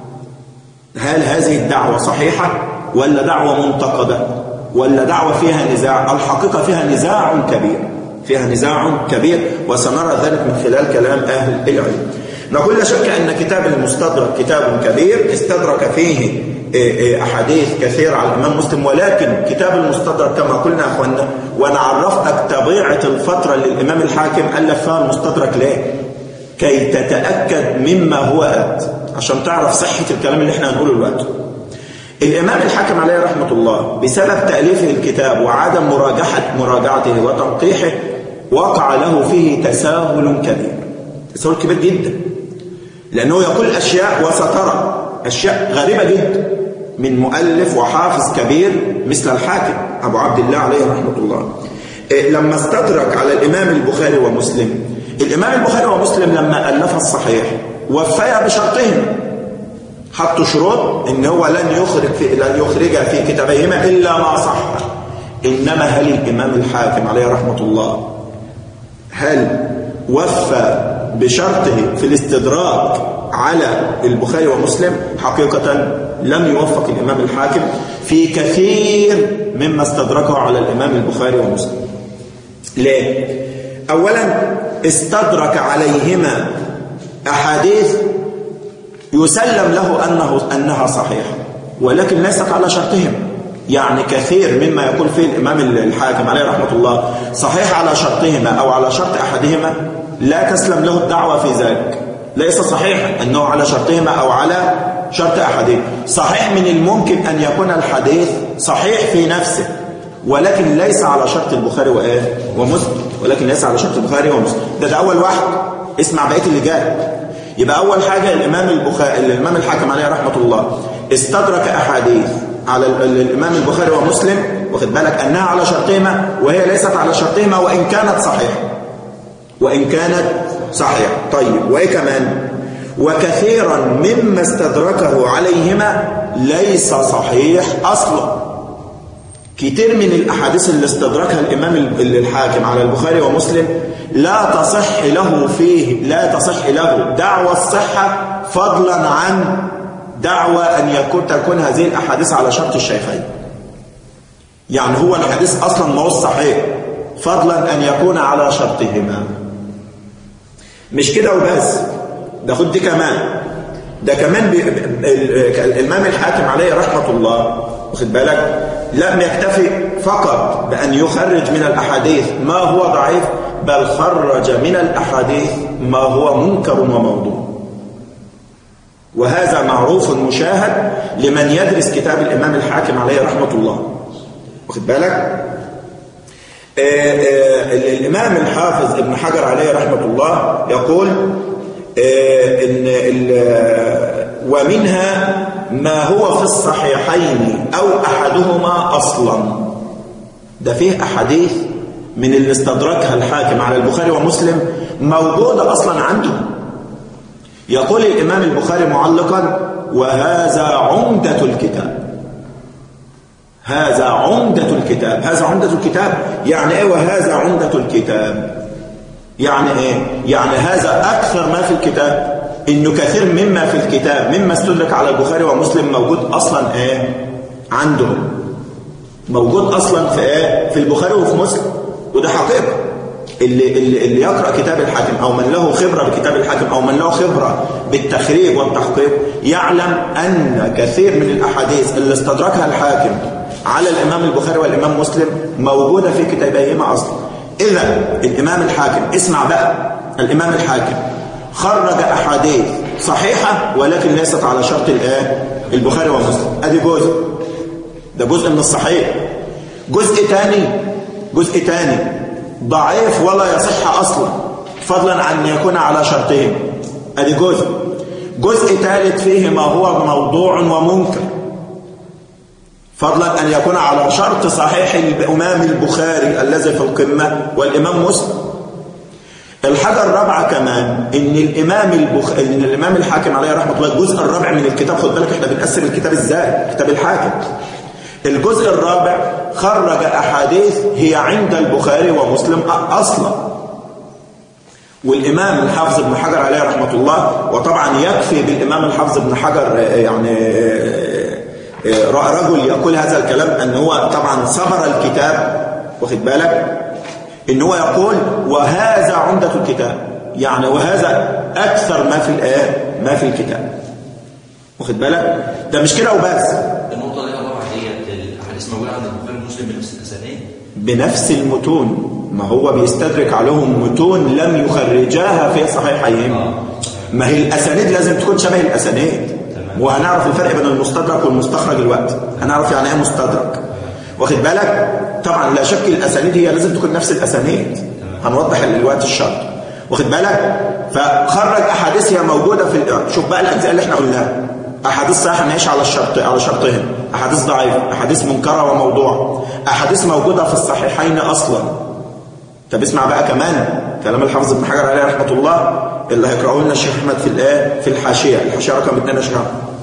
هل هذه الدعوة صحيحة ولا دعوة منتقدة ولا دعوة فيها نزاع الحقيقة فيها نزاع كبير فيها نزاع كبير وسنرى ذلك من خلال كلام أهل العلم نقول لا شك أن كتاب المستدرك كتاب كبير استدرك فيه أحاديث كثيرة على الإمام مسلم ولكن كتاب المستدرك كما قلنا أخوانا وأنا عرفتك طبيعة الفترة اللي الإمام الحاكم ألف فيها المستدرك ليه كي تتأكد مما هو أت عشان تعرف صحة الكلام اللي احنا هنقوله دلوقتي الإمام الحاكم عليه رحمة الله بسبب تأليفه الكتاب وعدم مراجعة مراجعته وتنقيحه وقع له فيه تساهل كبير تساهل كبير جدا لأنه يقول أشياء وسترى أشياء غريبة جدا من مؤلف وحافظ كبير مثل الحاكم أبو عبد الله عليه رحمة الله لما استدرك على الإمام البخاري ومسلم الإمام البخاري ومسلم لما ألف الصحيح وفيا بشرطهم حطوا شروط ان هو لن يخرج في لن يخرج في كتابيهما الا ما صح انما هل الامام الحاكم عليه رحمه الله هل وفى بشرطه في الاستدراك على البخاري ومسلم حقيقة لم يوفق الإمام الحاكم في كثير مما استدركه على الإمام البخاري ومسلم ليه؟ أولا استدرك عليهما أحاديث يسلم له أنه أنها صحيحة ولكن ليست على شرطهم يعني كثير مما يقول فيه الإمام الحاكم عليه رحمة الله صحيح على شرطهما أو على شرط أحدهما لا تسلم له الدعوة في ذلك ليس صحيحا أنه على شرطهما أو على شرط أحدهما صحيح من الممكن أن يكون الحديث صحيح في نفسه ولكن ليس على شرط البخاري وإيه ومسلم ولكن ليس على شرط البخاري ومسلم ده, ده أول واحد اسمع بقية اللي جاي يبقى أول حاجة الإمام البخاري الإمام الحاكم عليه رحمة الله استدرك أحاديث على الإمام البخاري ومسلم واخد بالك أنها على شرطهما وهي ليست على شرطهما وإن كانت صحيحة وإن كانت صحيحة طيب وإيه كمان وكثيرا مما استدركه عليهما ليس صحيح أصلا كتير من الأحاديث اللي استدركها الإمام الحاكم على البخاري ومسلم لا تصح له فيه لا تصح له دعوى الصحة فضلا عن دعوى أن يكون تكون هذه الأحاديث على شرط الشيخين يعني هو الحديث أصلا ما هو صحيح فضلا أن يكون على شرطهما مش كده وبس ده خد دي كمان ده كمان بي... الإمام الحاكم عليه رحمة الله واخد بالك لم يكتفي فقط بأن يخرج من الأحاديث ما هو ضعيف بل خرج من الأحاديث ما هو منكر وموضوع وهذا معروف مشاهد لمن يدرس كتاب الإمام الحاكم عليه رحمة الله واخد بالك آآ آآ الإمام الحافظ ابن حجر عليه رحمة الله يقول إن ومنها ما هو في الصحيحين أو أحدهما أصلا ده فيه أحاديث من اللي استدركها الحاكم على البخاري ومسلم موجودة أصلا عنده يقول الإمام البخاري معلقا وهذا عمدة الكتاب هذا عمدة الكتاب هذا عمدة الكتاب يعني ايه وهذا عمدة الكتاب يعني ايه يعني هذا أكثر ما في الكتاب انه كثير مما في الكتاب مما استدرك على البخاري ومسلم موجود اصلا ايه عندهم موجود اصلا في ايه في البخاري وفي مسلم وده حقيقة اللي, اللي, اللي يقرأ كتاب الحاكم أو من له خبرة بكتاب الحاكم أو من له خبرة بالتخريج والتحقيق يعلم أن كثير من الأحاديث اللي استدركها الحاكم على الإمام البخاري والإمام مسلم موجودة في كتابيهما أصلا إذا الإمام الحاكم اسمع بقى الإمام الحاكم خرج أحاديث صحيحة ولكن ليست على شرط الآن البخاري ومسلم أدي جزء ده جزء من الصحيح جزء تاني جزء تاني ضعيف ولا يصح أصلا فضلا عن أن يكون على شرطين أدي جزء جزء ثالث فيه ما هو موضوع ومنكر فضلا أن يكون على شرط صحيح الإمام البخاري الذي في القمة والإمام مسلم الحاجة الرابعة كمان إن الإمام البخ... إن الإمام الحاكم عليه رحمة الله الجزء الرابع من الكتاب خد بالك إحنا بنقسم الكتاب إزاي كتاب الحاكم الجزء الرابع خرج أحاديث هي عند البخاري ومسلم أصلا والإمام الحافظ ابن حجر عليه رحمة الله وطبعا يكفي بالإمام الحافظ ابن حجر يعني رجل يقول هذا الكلام أن هو طبعا صبر الكتاب واخد بالك ان هو يقول وهذا عمدة الكتاب يعني وهذا أكثر ما في الآيات ما في الكتاب واخد بالك ده مش كده وبس النقطة اللي طبعا ديت الأحاديث موجودة عند البخاري ومسلم بنفس الأسانيد بنفس المتون ما هو بيستدرك عليهم متون لم يخرجاها في صحيحيهم ما هي الأسانيد لازم تكون شبه الأسانيد وهنعرف الفرق بين المستدرك والمستخرج الوقت هنعرف يعني ايه مستدرك واخد بالك طبعا لا شك الاسانيد هي لازم تكون نفس الاسانيد هنوضح الوقت الشرط واخد بالك فخرج احاديث هي موجوده في شوف بقى الاجزاء اللي احنا قلناها احاديث صحيحه ماشي على الشرط على شرطهم احاديث ضعيفه احاديث منكره وموضوع احاديث موجوده في الصحيحين اصلا طب اسمع بقى كمان كلام الحافظ ابن حجر عليه رحمه الله اللي هيقراه لنا الشيخ احمد في الايه في الحاشيه الحاشيه رقم 2 يا شيخ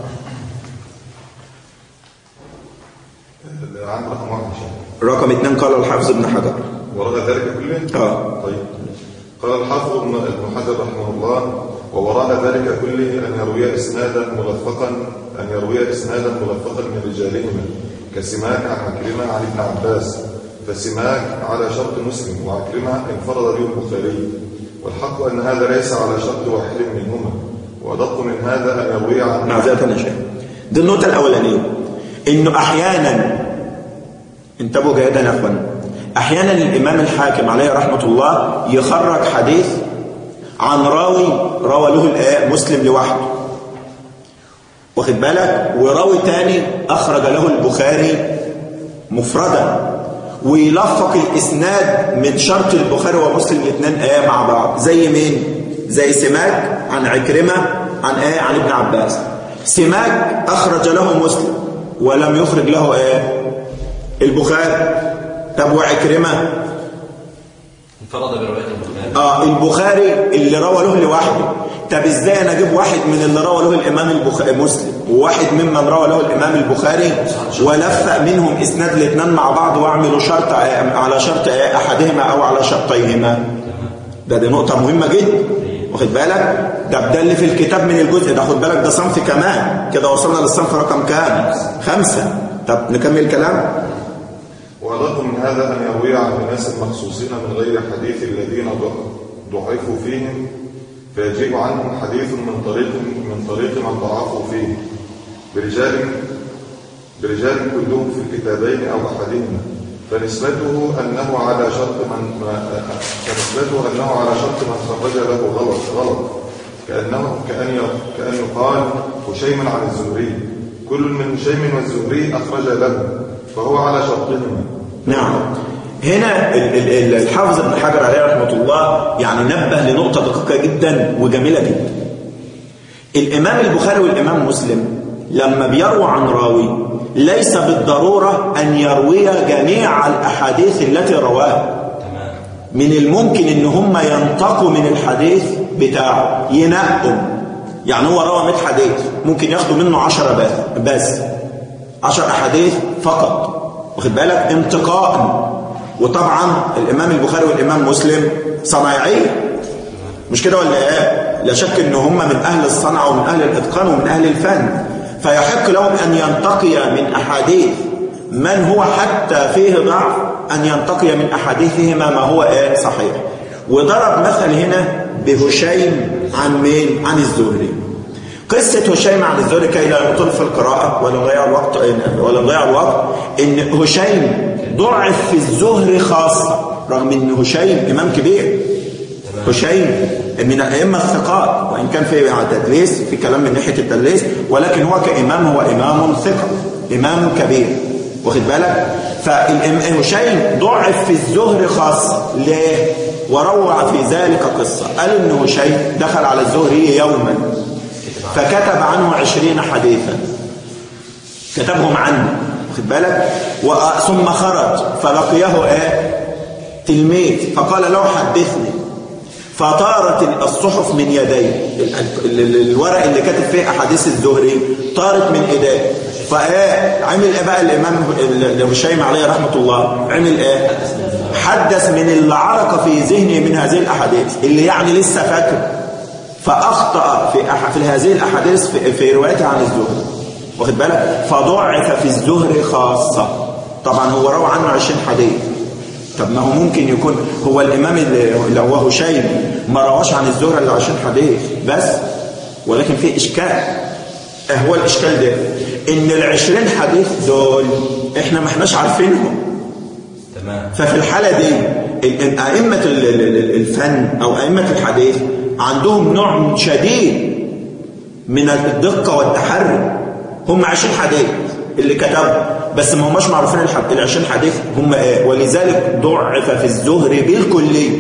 عند رقم واحد شيء رقم 2 قال الحافظ ابن حجر ورد ذلك كله؟ اه طيب قال الحافظ ابن ابن حجر رحمه الله ووراء ذلك كله أن يروي إسنادا ملفقا أن يروي إسنادا ملفقا من رجالهما كسماك عن عكرمة عن ابن عباس فسماك على شرط مسلم وعكرمة انفرد به البخاري والحق أن هذا ليس على شرط واحد منهما وأدق من هذا أن يروي عن معذرة يا شيخ دي النقطة الأولانية إنه أحيانا انتبهوا جيدا يا أخوان أحيانا الإمام الحاكم عليه رحمة الله يخرج حديث عن راوي روى له الآية مسلم لوحده واخد بالك وراوي تاني أخرج له البخاري مفردا ويلفق الإسناد من شرط البخاري ومسلم الاثنين آية مع بعض زي مين؟ زي سماك عن عكرمة عن آية عن ابن عباس سماك أخرج له مسلم ولم يخرج له آية البخاري طب وعكرمة انفرد برواية البخاري آه البخاري اللي روى له لوحده طب ازاي انا اجيب واحد من اللي روى له الامام البخاري مسلم وواحد ممن روى له الامام البخاري ولفق منهم اسناد الاثنين مع بعض واعملوا شرط على شرط احدهما او على شرطيهما ده دي نقطة مهمة جدا واخد بالك ده ده اللي في الكتاب من الجزء ده خد بالك ده صنف كمان كده وصلنا للصنف رقم كام خمسة طب نكمل الكلام وأدق من هذا أن يروي عن أناس مخصوصين من غير حديث الذين ضعفوا فيهم فيجيب عنهم حديث من طريق من طريق من ضعفوا فيه برجال برجال كلهم في الكتابين أو أحدهما فنسبته أنه على شرط من ما فنسبته أنه على شرط من خرج له غلط غلط كأنه كأن كأن يقال هشيم عن الزهري كل من هشيم والزهري أخرج له فهو على شرطهما نعم هنا ال- ال- ال- الحافظ ابن حجر عليه رحمة الله يعني نبه لنقطة دقيقة جدا وجميلة جدا الإمام البخاري والإمام مسلم لما بيروى عن راوي ليس بالضرورة أن يروي جميع الأحاديث التي رواها تمام من الممكن ان هم ينتقوا من الحديث بتاعه ينقوا يعني هو روى 100 حديث ممكن ياخدوا منه 10 بس بس 10 احاديث فقط واخد بالك انتقاء وطبعا الامام البخاري والامام مسلم صنايعيه مش كده ولا ايه لا شك ان هم من اهل الصنعه ومن اهل الاتقان ومن اهل الفن فيحق لهم ان ينتقي من احاديث من هو حتى فيه ضعف أن ينتقي من أحاديثهما ما هو إيه صحيح وضرب مثل هنا بهشيم عن مين عن الزهري قصة هشيم عن الزهري كي لا نطل في القراءة ولا نضيع الوقت ولا نضيع الوقت إن هشيم ضعف في الزهري خاصة رغم إن هشيم إمام كبير هشيم من الأئمة الثقات وإن كان في تدليس في كلام من ناحية التدليس ولكن هو كإمام هو إمام ثقة إمام كبير واخد بالك فهشيم ضعف في الزهر خاصة ليه وروع في ذلك قصة قال إن هشيم دخل على الزهري يوما فكتب عنه عشرين حديثا كتبهم عنه واخد بالك ثم خرج فلقيه ايه تلميذ فقال له حدثني فطارت الصحف من يديه الورق اللي كاتب فيه احاديث الزهري طارت من ايديه فايه عمل ايه بقى الامام هشيم عليه رحمه الله عمل ايه حدث من اللي علق في ذهنه من هذه الاحاديث اللي يعني لسه فاكر فاخطا في أح في هذه الاحاديث في, في روايته عن الزهري واخد بالك فضعف في الزهري خاصه طبعا هو روى عنه 20 حديث طب ما هو ممكن يكون هو الإمام اللي هو هشيم ما رواش عن الزهرة إلا 20 حديث بس ولكن في إشكال إيه هو الإشكال ده إن ال 20 حديث دول إحنا ما احناش عارفينهم تمام ففي الحالة دي أئمة الفن أو أئمة الحديث عندهم نوع شديد من الدقة والتحري هم 20 حديث اللي كتبوا بس ما هماش معروفين ال 20 حديث هم ايه ولذلك ضعف في الزهر بالكلية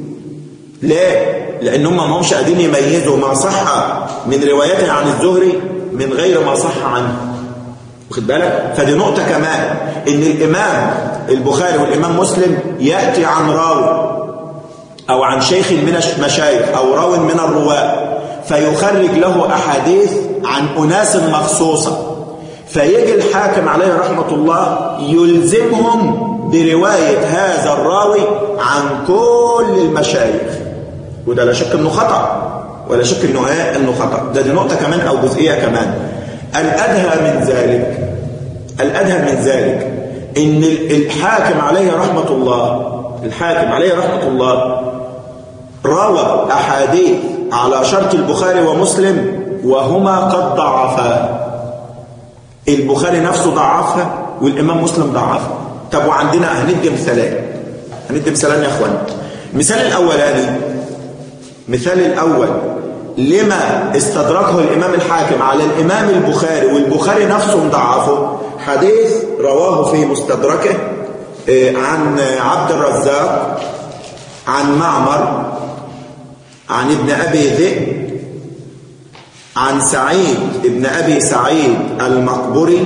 ليه؟ لأن هم ما همش قادرين يميزوا ما صح من روايته عن الزهري من غير ما صح عنه واخد بالك؟ فدي نقطة كمان إن الإمام البخاري والإمام مسلم يأتي عن راوي أو عن شيخ من المشايخ أو راو من الرواة فيخرج له أحاديث عن أناس مخصوصة فيجي الحاكم عليه رحمة الله يلزمهم برواية هذا الراوي عن كل المشايخ وده لا شك انه خطأ ولا شك انه ايه انه خطأ ده دي نقطة كمان او جزئية كمان الادهى من ذلك الادهى من ذلك ان الحاكم عليه رحمة الله الحاكم عليه رحمة الله روى احاديث على شرط البخاري ومسلم وهما قد ضعفا البخاري نفسه ضعفها والإمام مسلم ضعفها طب وعندنا هندي مثالين هندي مثالين يا اخوان المثال الأولاني مثال الأول لما استدركه الإمام الحاكم على الإمام البخاري والبخاري نفسه مضعفه حديث رواه في مستدركه عن عبد الرزاق عن معمر عن ابن أبي ذئب عن سعيد ابن أبي سعيد المقبري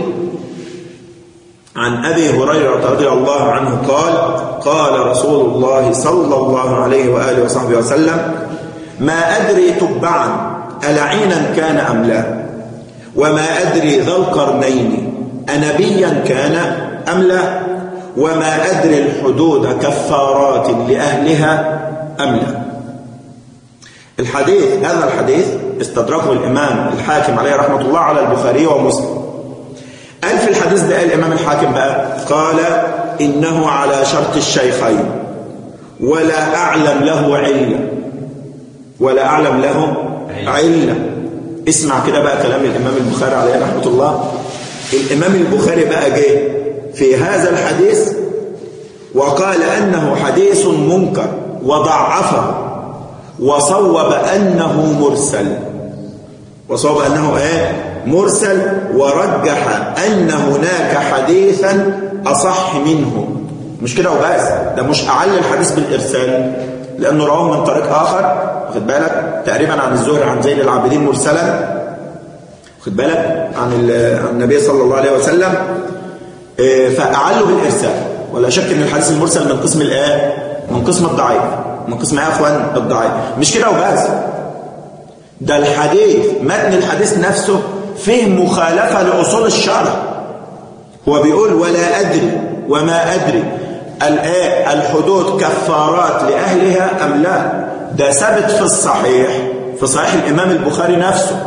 عن أبي هريرة رضي الله عنه قال قال رسول الله صلى الله عليه وآله وصحبه وسلم ما أدري تبعا ألعينا كان أم لا وما أدري ذا القرنين أنبيا كان أم لا وما أدري الحدود كفارات لأهلها أم لا الحديث هذا الحديث استدركه الإمام الحاكم عليه رحمة الله على البخاري ومسلم قال في الحديث ده الإمام الحاكم بقى قال إنه على شرط الشيخين ولا أعلم له علة ولا أعلم له علة اسمع كده بقى كلام الإمام البخاري عليه رحمة الله الإمام البخاري بقى جه في هذا الحديث وقال أنه حديث منكر وضعفه وصوب أنه مرسل وصوب أنه ايه مرسل ورجح أن هناك حديثا أصح منه مش كده وبس ده مش أعل الحديث بالإرسال لأنه رواه من طريق آخر واخد بالك تقريبا عن الزهري عن زين العابدين مرسلا واخد بالك عن عن النبي صلى الله عليه وسلم فأعله بالإرسال ولا شك أن الحديث المرسل من قسم الآية من قسم الضعيف من قسم يا اخوان الضعيف مش كده وبس ده الحديث متن الحديث نفسه فيه مخالفة لأصول الشرع هو بيقول ولا أدري وما أدري الآية الحدود كفارات لأهلها أم لا ده ثبت في الصحيح في صحيح الإمام البخاري نفسه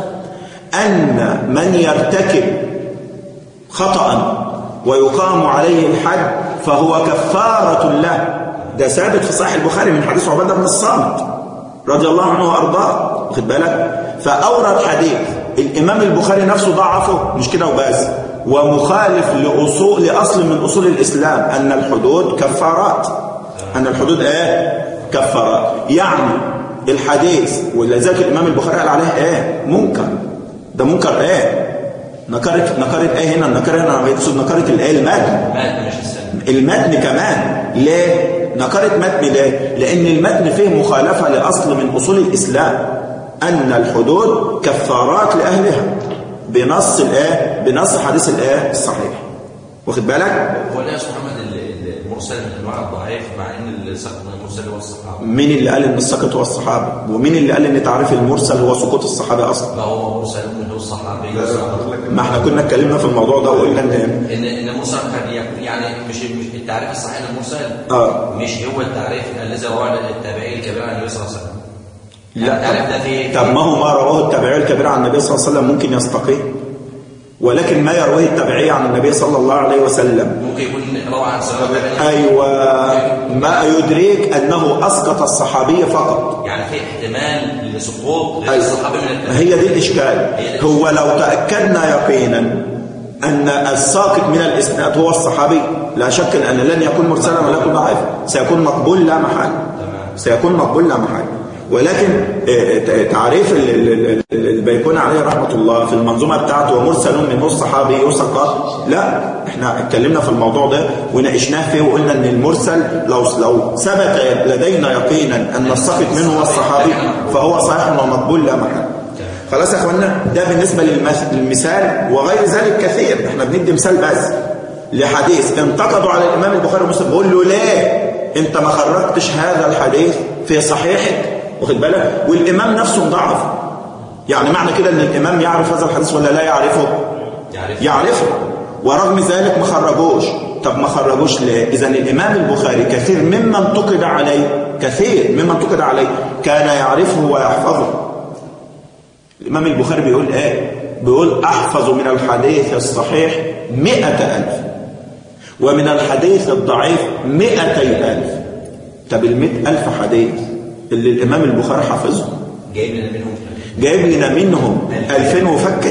أن من يرتكب خطأ ويقام عليه الحد فهو كفارة له ده ثابت في صحيح البخاري من حديث عبادة بن الصامت رضي الله عنه وأرضاه واخد بالك فأورد حديث الإمام البخاري نفسه ضعفه مش كده وبس ومخالف لأصول لأصل من أصول الإسلام أن الحدود كفارات أن الحدود إيه كفارات يعني الحديث ولذلك الإمام البخاري قال عليه إيه منكر ده منكر إيه نكرت نكرت إيه هنا النكرة هنا يقصد نكرت الإيه المتن مات مش السنة المتن كمان ليه نكرت متن ليه لأن المتن فيه مخالفة لأصل من أصول الإسلام أن الحدود كفارات لأهلها بنص الآية بنص حديث الآية الصحيح واخد بالك هو لا يا أستاذ محمد ال- ال- المرسل من أنواع الضعيف مع إن السقط المرسل هو الصحابة مين اللي قال ان السقط هو الصحابه ومين اللي قال ان تعريف المرسل هو سقوط الصحابه اصلا ما هو مرسل من هو الصحابي لا، لا، أقول لك ما احنا كنا اتكلمنا في الموضوع ده وقلنا ان ان ان المرسل قد يكون يعني مش مش التعريف الصحيح للمرسل اه مش هو التعريف الذي رواه التابعي الكبير عن النبي صلى الله عليه وسلم لا التعريف ده في طب ما هو ما رواه التابعي الكبير عن النبي صلى الله عليه وسلم ممكن يستقيم ولكن ما يرويه التابعي عن النبي صلى الله عليه وسلم ممكن يكون روى عن صحابه التابعين ايوه ما يدريك انه اسقط الصحابي فقط يعني في احتمال لسقوط غير أيوة. الصحابي من التابعين هي دي الإشكال هو لو تأكدنا يقينا أن الساقط من الإسناد هو الصحابي لا شك أن لن يكون مرسلا ولا يكون ضعيفا سيكون مقبول لا محال سيكون مقبول لا محال ولكن آه، تعريف ال- ال- ال- البيكون عليه رحمة الله في المنظومة بتاعته ومرسل منه الصحابي يسقط لا احنا اتكلمنا في الموضوع ده وناقشناه فيه وقلنا ان المرسل لو لو ثبت لدينا يقينا ان الساقط منه هو الصحابي فهو صحيح ومقبول لا محال خلاص يا اخوانا ده بالنسبة للمث- للمثال وغير ذلك كثير احنا بندي مثال بس لحديث انتقدوا على الامام البخاري ومسلم بيقول له ليه انت ما خرجتش هذا الحديث في صحيحك واخد بالك والامام نفسه مضعف يعني معنى كده ان الامام يعرف هذا الحديث ولا لا يعرفه يعرف يعرفه ورغم ذلك ما خرجوش طب ما خرجوش ليه اذا الامام البخاري كثير ممن انتقد عليه كثير ممن انتقد عليه كان يعرفه ويحفظه الإمام البخاري بيقول إيه؟ بيقول أحفظ من الحديث الصحيح مئة ألف ومن الحديث الضعيف مئتي ألف طب المئة ألف حديث اللي الإمام البخاري حافظهم جايب لنا منهم جايب لنا منهم ألفين وفكة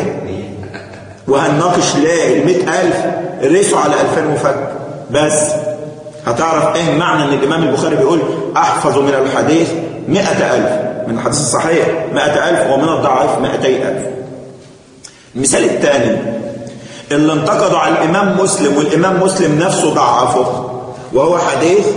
وهنناقش ليه المئة ألف رسوا على ألفين وفك بس هتعرف ايه معنى ان الامام البخاري بيقول احفظ من الحديث مئة ألف من الحديث الصحيح مئة ألف ومن الضعيف مئتي ألف المثال الثاني اللي انتقدوا على الإمام مسلم والإمام مسلم نفسه ضعفه وهو حديث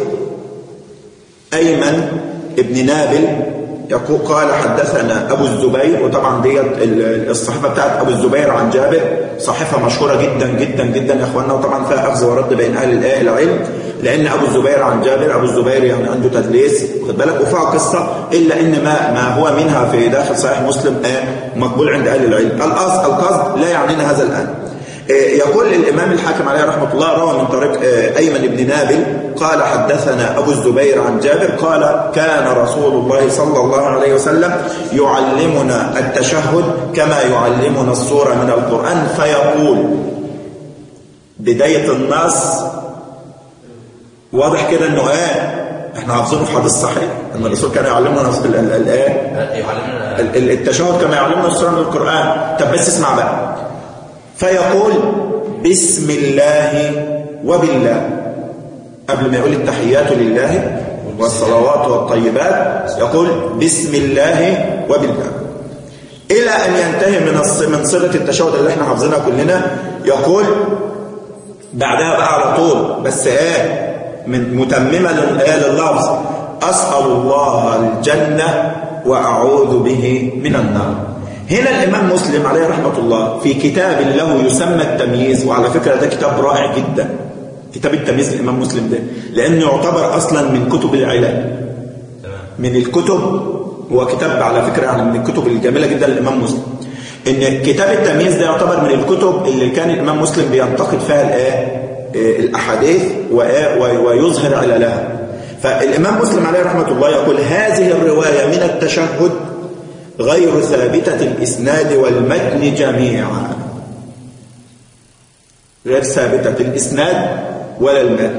أيمن ابن نابل يقول قال حدثنا أبو الزبير وطبعا ديت ال- الصحيفة بتاعت أبو الزبير عن جابر صحيفة مشهورة جدا جدا جدا يا أخوانا وطبعا فيها أخذ ورد بين أهل الآ- العلم لأن أبو الزبير عن جابر أبو الزبير يعني عنده تدليس واخد بالك وفيها قصة إلا إن ما ما هو منها في داخل صحيح مسلم آه، مقبول عند أهل العلم القصد القصد لا يعنينا هذا الآن يقول الإمام الحاكم عليه رحمة الله روى من طريق أيمن بن نابل قال حدثنا أبو الزبير عن جابر قال كان رسول الله صلى الله عليه وسلم يعلمنا التشهد كما يعلمنا السورة من القرآن فيقول بداية النص واضح كده انه ايه احنا حافظينه في حديث صحيح ان الرسول كان يعلمنا ال- ال- الايه يعلمنا ال- ال- التشهد كما يعلمنا السورة من القرآن طب بس اسمع بقى فيقول بسم الله وبالله قبل ما يقول التحيات لله والصلوات والطيبات يقول بسم الله وبالله إلى أن ينتهي من الص- من صيغة التشهد اللي احنا حافظينها كلنا يقول بعدها بقى على طول بس ايه من متممة لل- إيه لللفظ أسأل الله الجنة وأعوذ به من النار هنا الإمام مسلم عليه رحمة الله في كتاب له يسمى التمييز وعلى فكرة ده كتاب رائع جدا كتاب التمييز الإمام مسلم ده لأنه يعتبر أصلا من كتب العلاج من الكتب هو كتاب على فكرة يعني من الكتب الجميلة جدا للإمام مسلم إن كتاب التمييز ده يعتبر من الكتب اللي كان الإمام مسلم بينتقد فيها الآية الأحاديث وآه و- ويظهر عللها فالإمام مسلم عليه رحمة الله يقول هذه الرواية من التشهد غير ثابتة الإسناد والمتن جميعا غير ثابتة الإسناد ولا المتن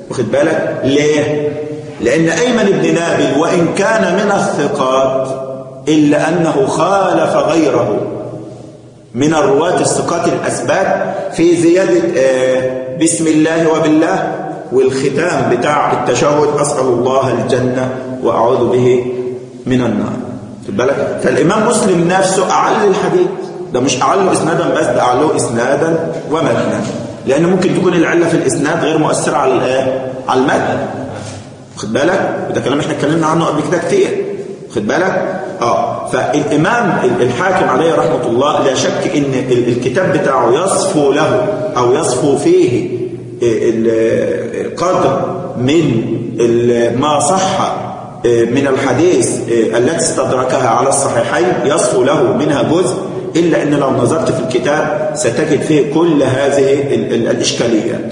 واخد بالك ليه لأن أيمن بن نابل وإن كان من الثقات إلا أنه خالف غيره من الرواة الثقات الأسباب في زيادة آه، بسم الله وبالله والختام بتاع التشهد أسأل الله الجنة وأعوذ به من النار خد بالك فالإمام مسلم نفسه أعل الحديث ده مش أعله إسنادا بس ده أعله إسنادا ومتنا لأن ممكن تكون العلة في الإسناد غير مؤثرة على الآن على المتن خد بالك وده كلام احنا اتكلمنا عنه قبل كده كتير خد بالك اه فالامام الحاكم عليه رحمه الله لا شك ان ال- الكتاب بتاعه يصفو له او يصفو فيه ال- القدر من ال- ما صح من الحديث التي استدركها على الصحيحين يصفو له منها جزء إلا أن لو نظرت في الكتاب ستجد فيه كل هذه ال- ال- الإشكاليات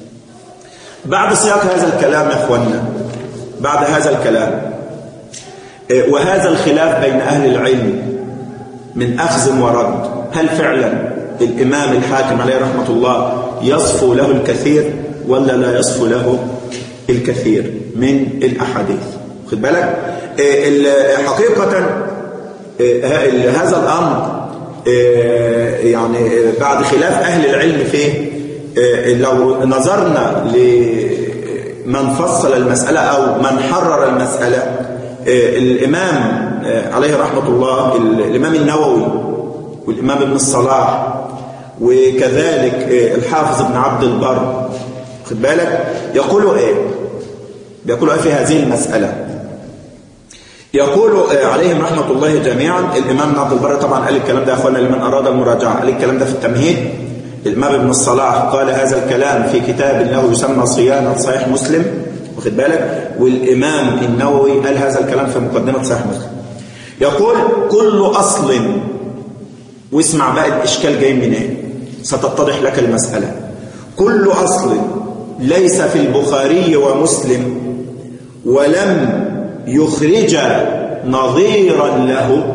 بعد سياق هذا الكلام يا أخوانا بعد هذا الكلام آه، وهذا الخلاف بين أهل العلم من أخذ ورد هل فعلا الإمام الحاكم عليه رحمة الله يصفو له الكثير ولا لا يصفو له الكثير من الأحاديث خد بالك آه، ال- حقيقة آه، ه- هذا الأمر آه، يعني آه، بعد خلاف أهل العلم فيه آه، لو نظرنا لمن فصل المسألة أو من حرر المسألة آه، الإمام آه، عليه رحمة الله ال- الإمام النووي والإمام ابن الصلاح وكذلك آه، الحافظ ابن عبد البر خد بالك يقولوا إيه بيقولوا إيه في هذه المسألة يقول آه، عليهم رحمة الله جميعا الإمام ابن عبد البر طبعا قال الكلام ده يا أخوانا لمن أراد المراجعة قال الكلام ده في التمهيد الإمام ابن الصلاح قال هذا الكلام في كتاب له يسمى صيانة صحيح مسلم واخد بالك والإمام النووي قال هذا الكلام في مقدمة صحيح مسلم يقول كل أصل واسمع بقى الإشكال جاي منين ستتضح لك المسألة كل أصل ليس في البخاري ومسلم ولم يخرج نظيرا له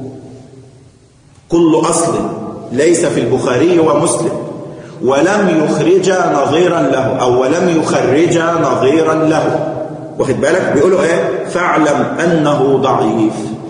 كل أصل ليس في البخاري ومسلم ولم يخرج نظيرا له أو ولم يخرج نظيرا له واخد بالك بيقولوا ايه فاعلم أنه ضعيف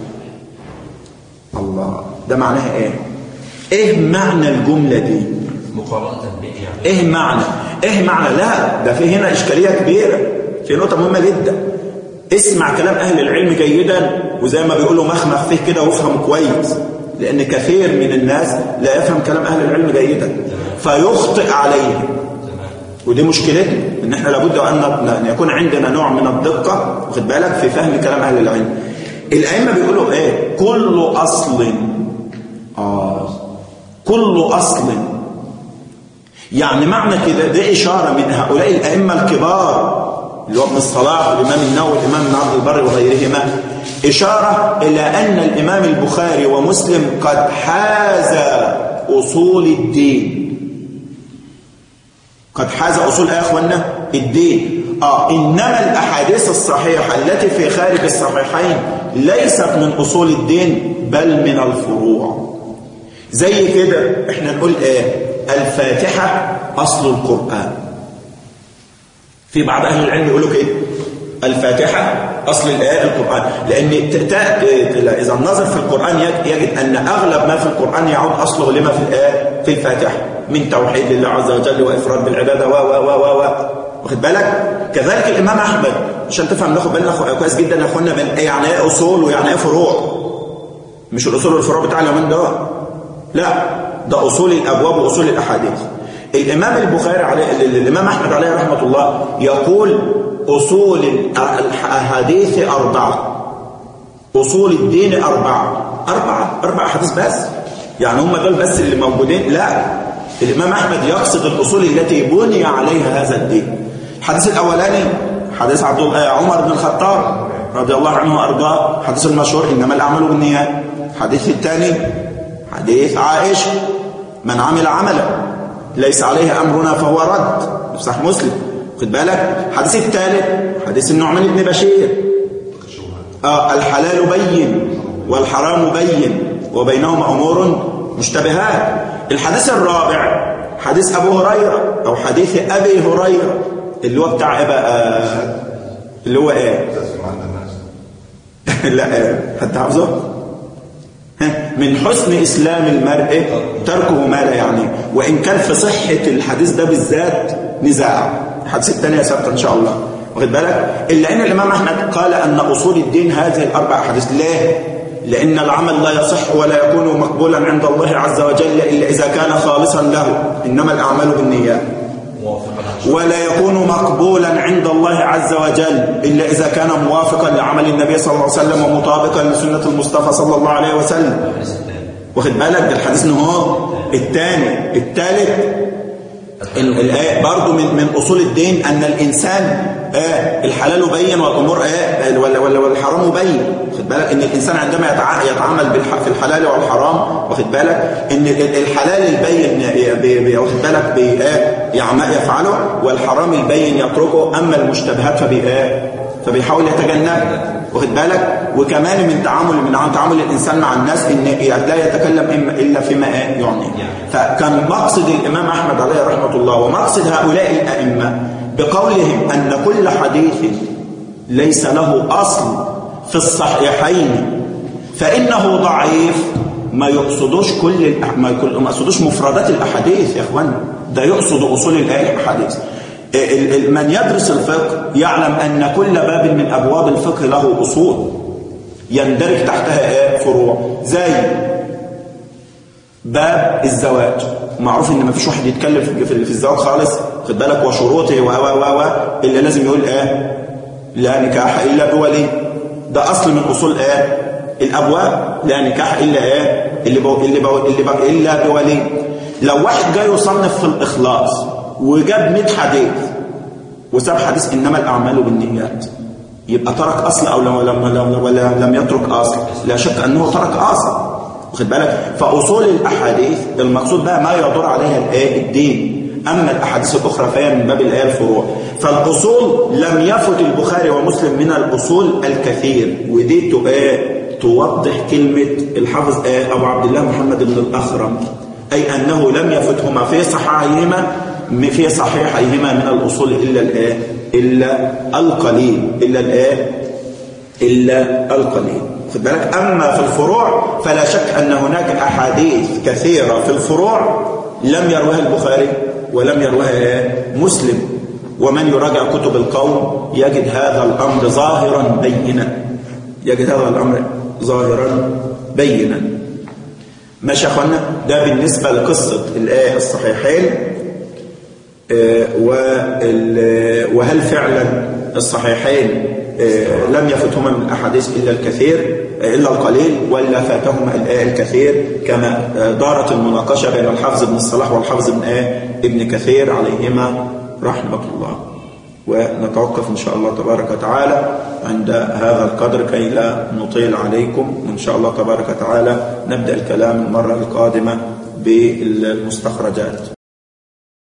الله ده معناها ايه ايه معنى الجملة دي مقارنة به يعني ايه معنى ايه معنى لا ده في هنا اشكاليه كبيره في نقطه مهمه جدا اسمع كلام اهل العلم جيدا وزي ما بيقولوا مخمخ فيه كده وافهم كويس لان كثير من الناس لا يفهم كلام اهل العلم جيدا فيخطئ عليه ودي مشكلتنا ان احنا لابد ان ان يكون عندنا نوع من الدقه واخد بالك في فهم كلام اهل العلم الائمه بيقولوا ايه كل اصل اه كل اصل يعني معنى كده ده إشارة من هؤلاء الأئمة الكبار اللي هو ابن الصلاح والإمام النووي والإمام ابن عبد البر وغيرهما إشارة إلى أن الإمام البخاري ومسلم قد حاز أصول الدين قد حاز أصول يا أخوانا الدين آه إنما الأحاديث الصحيحة التي في خارج الصحيحين ليست من أصول الدين بل من الفروع زي كده احنا نقول ايه الفاتحة أصل القرآن في بعض أهل العلم يقولوا كده الفاتحة أصل الآية القرآن لأن ت- ت- ت- إذا النظر في القرآن يج- يجد أن أغلب ما في القرآن يعود أصله لما في الآية في الفاتحة من توحيد الله عز وجل وإفراد بالعبادة و و و و و واخد بالك كذلك الإمام أحمد عشان تفهم ناخد بالنا خ- كويس جدا يا أخوانا من إيه يعني إيه أصول ويعني إيه فروع مش الأصول والفروع بتاع اليومين دول لا ده أصول الأبواب وأصول الأحاديث الإمام البخاري عليه الإمام أحمد عليه رحمة الله يقول أصول الأحاديث أربعة أصول الدين أربعة أربعة أربعة أحاديث بس يعني هم دول بس اللي موجودين لا الإمام أحمد يقصد الأصول التي بني عليها هذا الدين الحديث الأولاني حديث عبد الله عمر بن الخطاب رضي الله عنه وأرضاه حديث المشهور إنما الأعمال بالنيات الحديث الثاني حديث عائشة من عمل عملا ليس عليه أمرنا فهو رد صح مسلم خد بالك الحديث الثالث حديث النعمان بن بشير آه الحلال بين والحرام بين وبينهما أمور مشتبهات الحديث الرابع حديث أبو هريرة أو حديث أبي هريرة اللي هو بتاع ايه بقى اللي هو ايه تأثير عند الناس لا ايه حد حافظه ها، من حسن اسلام المرء تركه ما لا يعنيه وان كان في صحه الحديث ده بالذات نزاع الحديث الثانيه ثابته ان شاء الله واخد بالك الا ان الامام احمد قال ان اصول الدين هذه الاربع احاديث ليه لان العمل لا يصح ولا يكون مقبولا عند الله عز وجل الا اذا كان خالصا له انما الاعمال بالنيات موافقا على ولا يكون مقبولا عند الله عز وجل إلا إذا كان موافقا لعمل النبي صلى الله عليه وسلم ومطابقا لسنة المصطفى صلى الله عليه وسلم الحديث الثاني واخد بالك ده الحديث إن هو الثاني الثالث ال- الآية برضو من من أصول الدين أن الإنسان آه الحلال بين والأمور آه ولا ولا والحرام بين واخد بالك إن الإنسان عندما يتع- يتعامل بالح- في الحلال والحرام واخد بالك إن ال- الحلال البين بي- بي- واخد بالك بي- آه يعم- يفعله والحرام البين يتركه أما المشتبهات فبي آه فبيحاول يتجنبها واخد بالك وكمان من تعامل من تعامل الانسان مع الناس ان لا يتكلم إما- الا فيما إيه يعنيه فكان مقصد الامام احمد عليه رحمه الله ومقصد هؤلاء الائمه بقولهم ان كل حديث ليس له اصل في الصحيحين فانه ضعيف ما يقصدوش كل الأح- ما يكون- ما يقصدوش مفردات الاحاديث يا اخوان ده يقصد اصول الايه الاحاديث ال- ال- من يدرس الفقه يعلم أن كل باب من أبواب الفقه له أصول يندرج تحتها إيه؟ فروع زي باب الزواج معروف ان مفيش واحد يتكلم في في في الزواج خالص خد بالك وشروطه و و و و الا لازم يقول ايه لا نكاح الا بولي ده اصل من اصول ايه الابواب لا نكاح الا ايه اللي بو اللي بو اللي بو الا بولي لو واحد جاي يصنف في الاخلاص وجاب 100 حديث وساب حديث انما الاعمال بالنيات يبقى ترك اصل او لم لم لم ولا لم يترك اصل لا شك انه ترك اصل واخد بالك فاصول الاحاديث المقصود بها ما يدور عليها الايه الدين اما الاحاديث الاخرى فهي من باب الايه الفروع فالاصول لم يفت البخاري ومسلم من الاصول الكثير ودي ت- ايه توضح كلمه الحافظ ايه ابو عبد الله محمد بن الاخرم اي انه لم يفتهما في صحيحيهما في صحيحيهما من الاصول الا الايه الا القليل الا الايه إلا القليل خد بالك أما في الفروع فلا شك أن هناك أحاديث كثيرة في الفروع لم يروها البخاري ولم يروها مسلم ومن يراجع كتب القوم يجد هذا الأمر ظاهرا بينا يجد هذا الأمر ظاهرا بينا ماشي يا أخوانا ده بالنسبة لقصة الآية الصحيحين آه، وال- وهل فعلا الصحيحين آه، لم يفتهما من الأحاديث إلا الكثير آه، إلا القليل ولا فاتهما الآية الكثير كما آه، دارت المناقشة بين الحافظ بن الصلاح والحافظ بن آه، ابن كثير عليهما رحمة الله ونتوقف إن شاء الله تبارك وتعالى عند هذا القدر كي لا نطيل عليكم وإن شاء الله تبارك وتعالى نبدأ الكلام المرة القادمة بالمستخرجات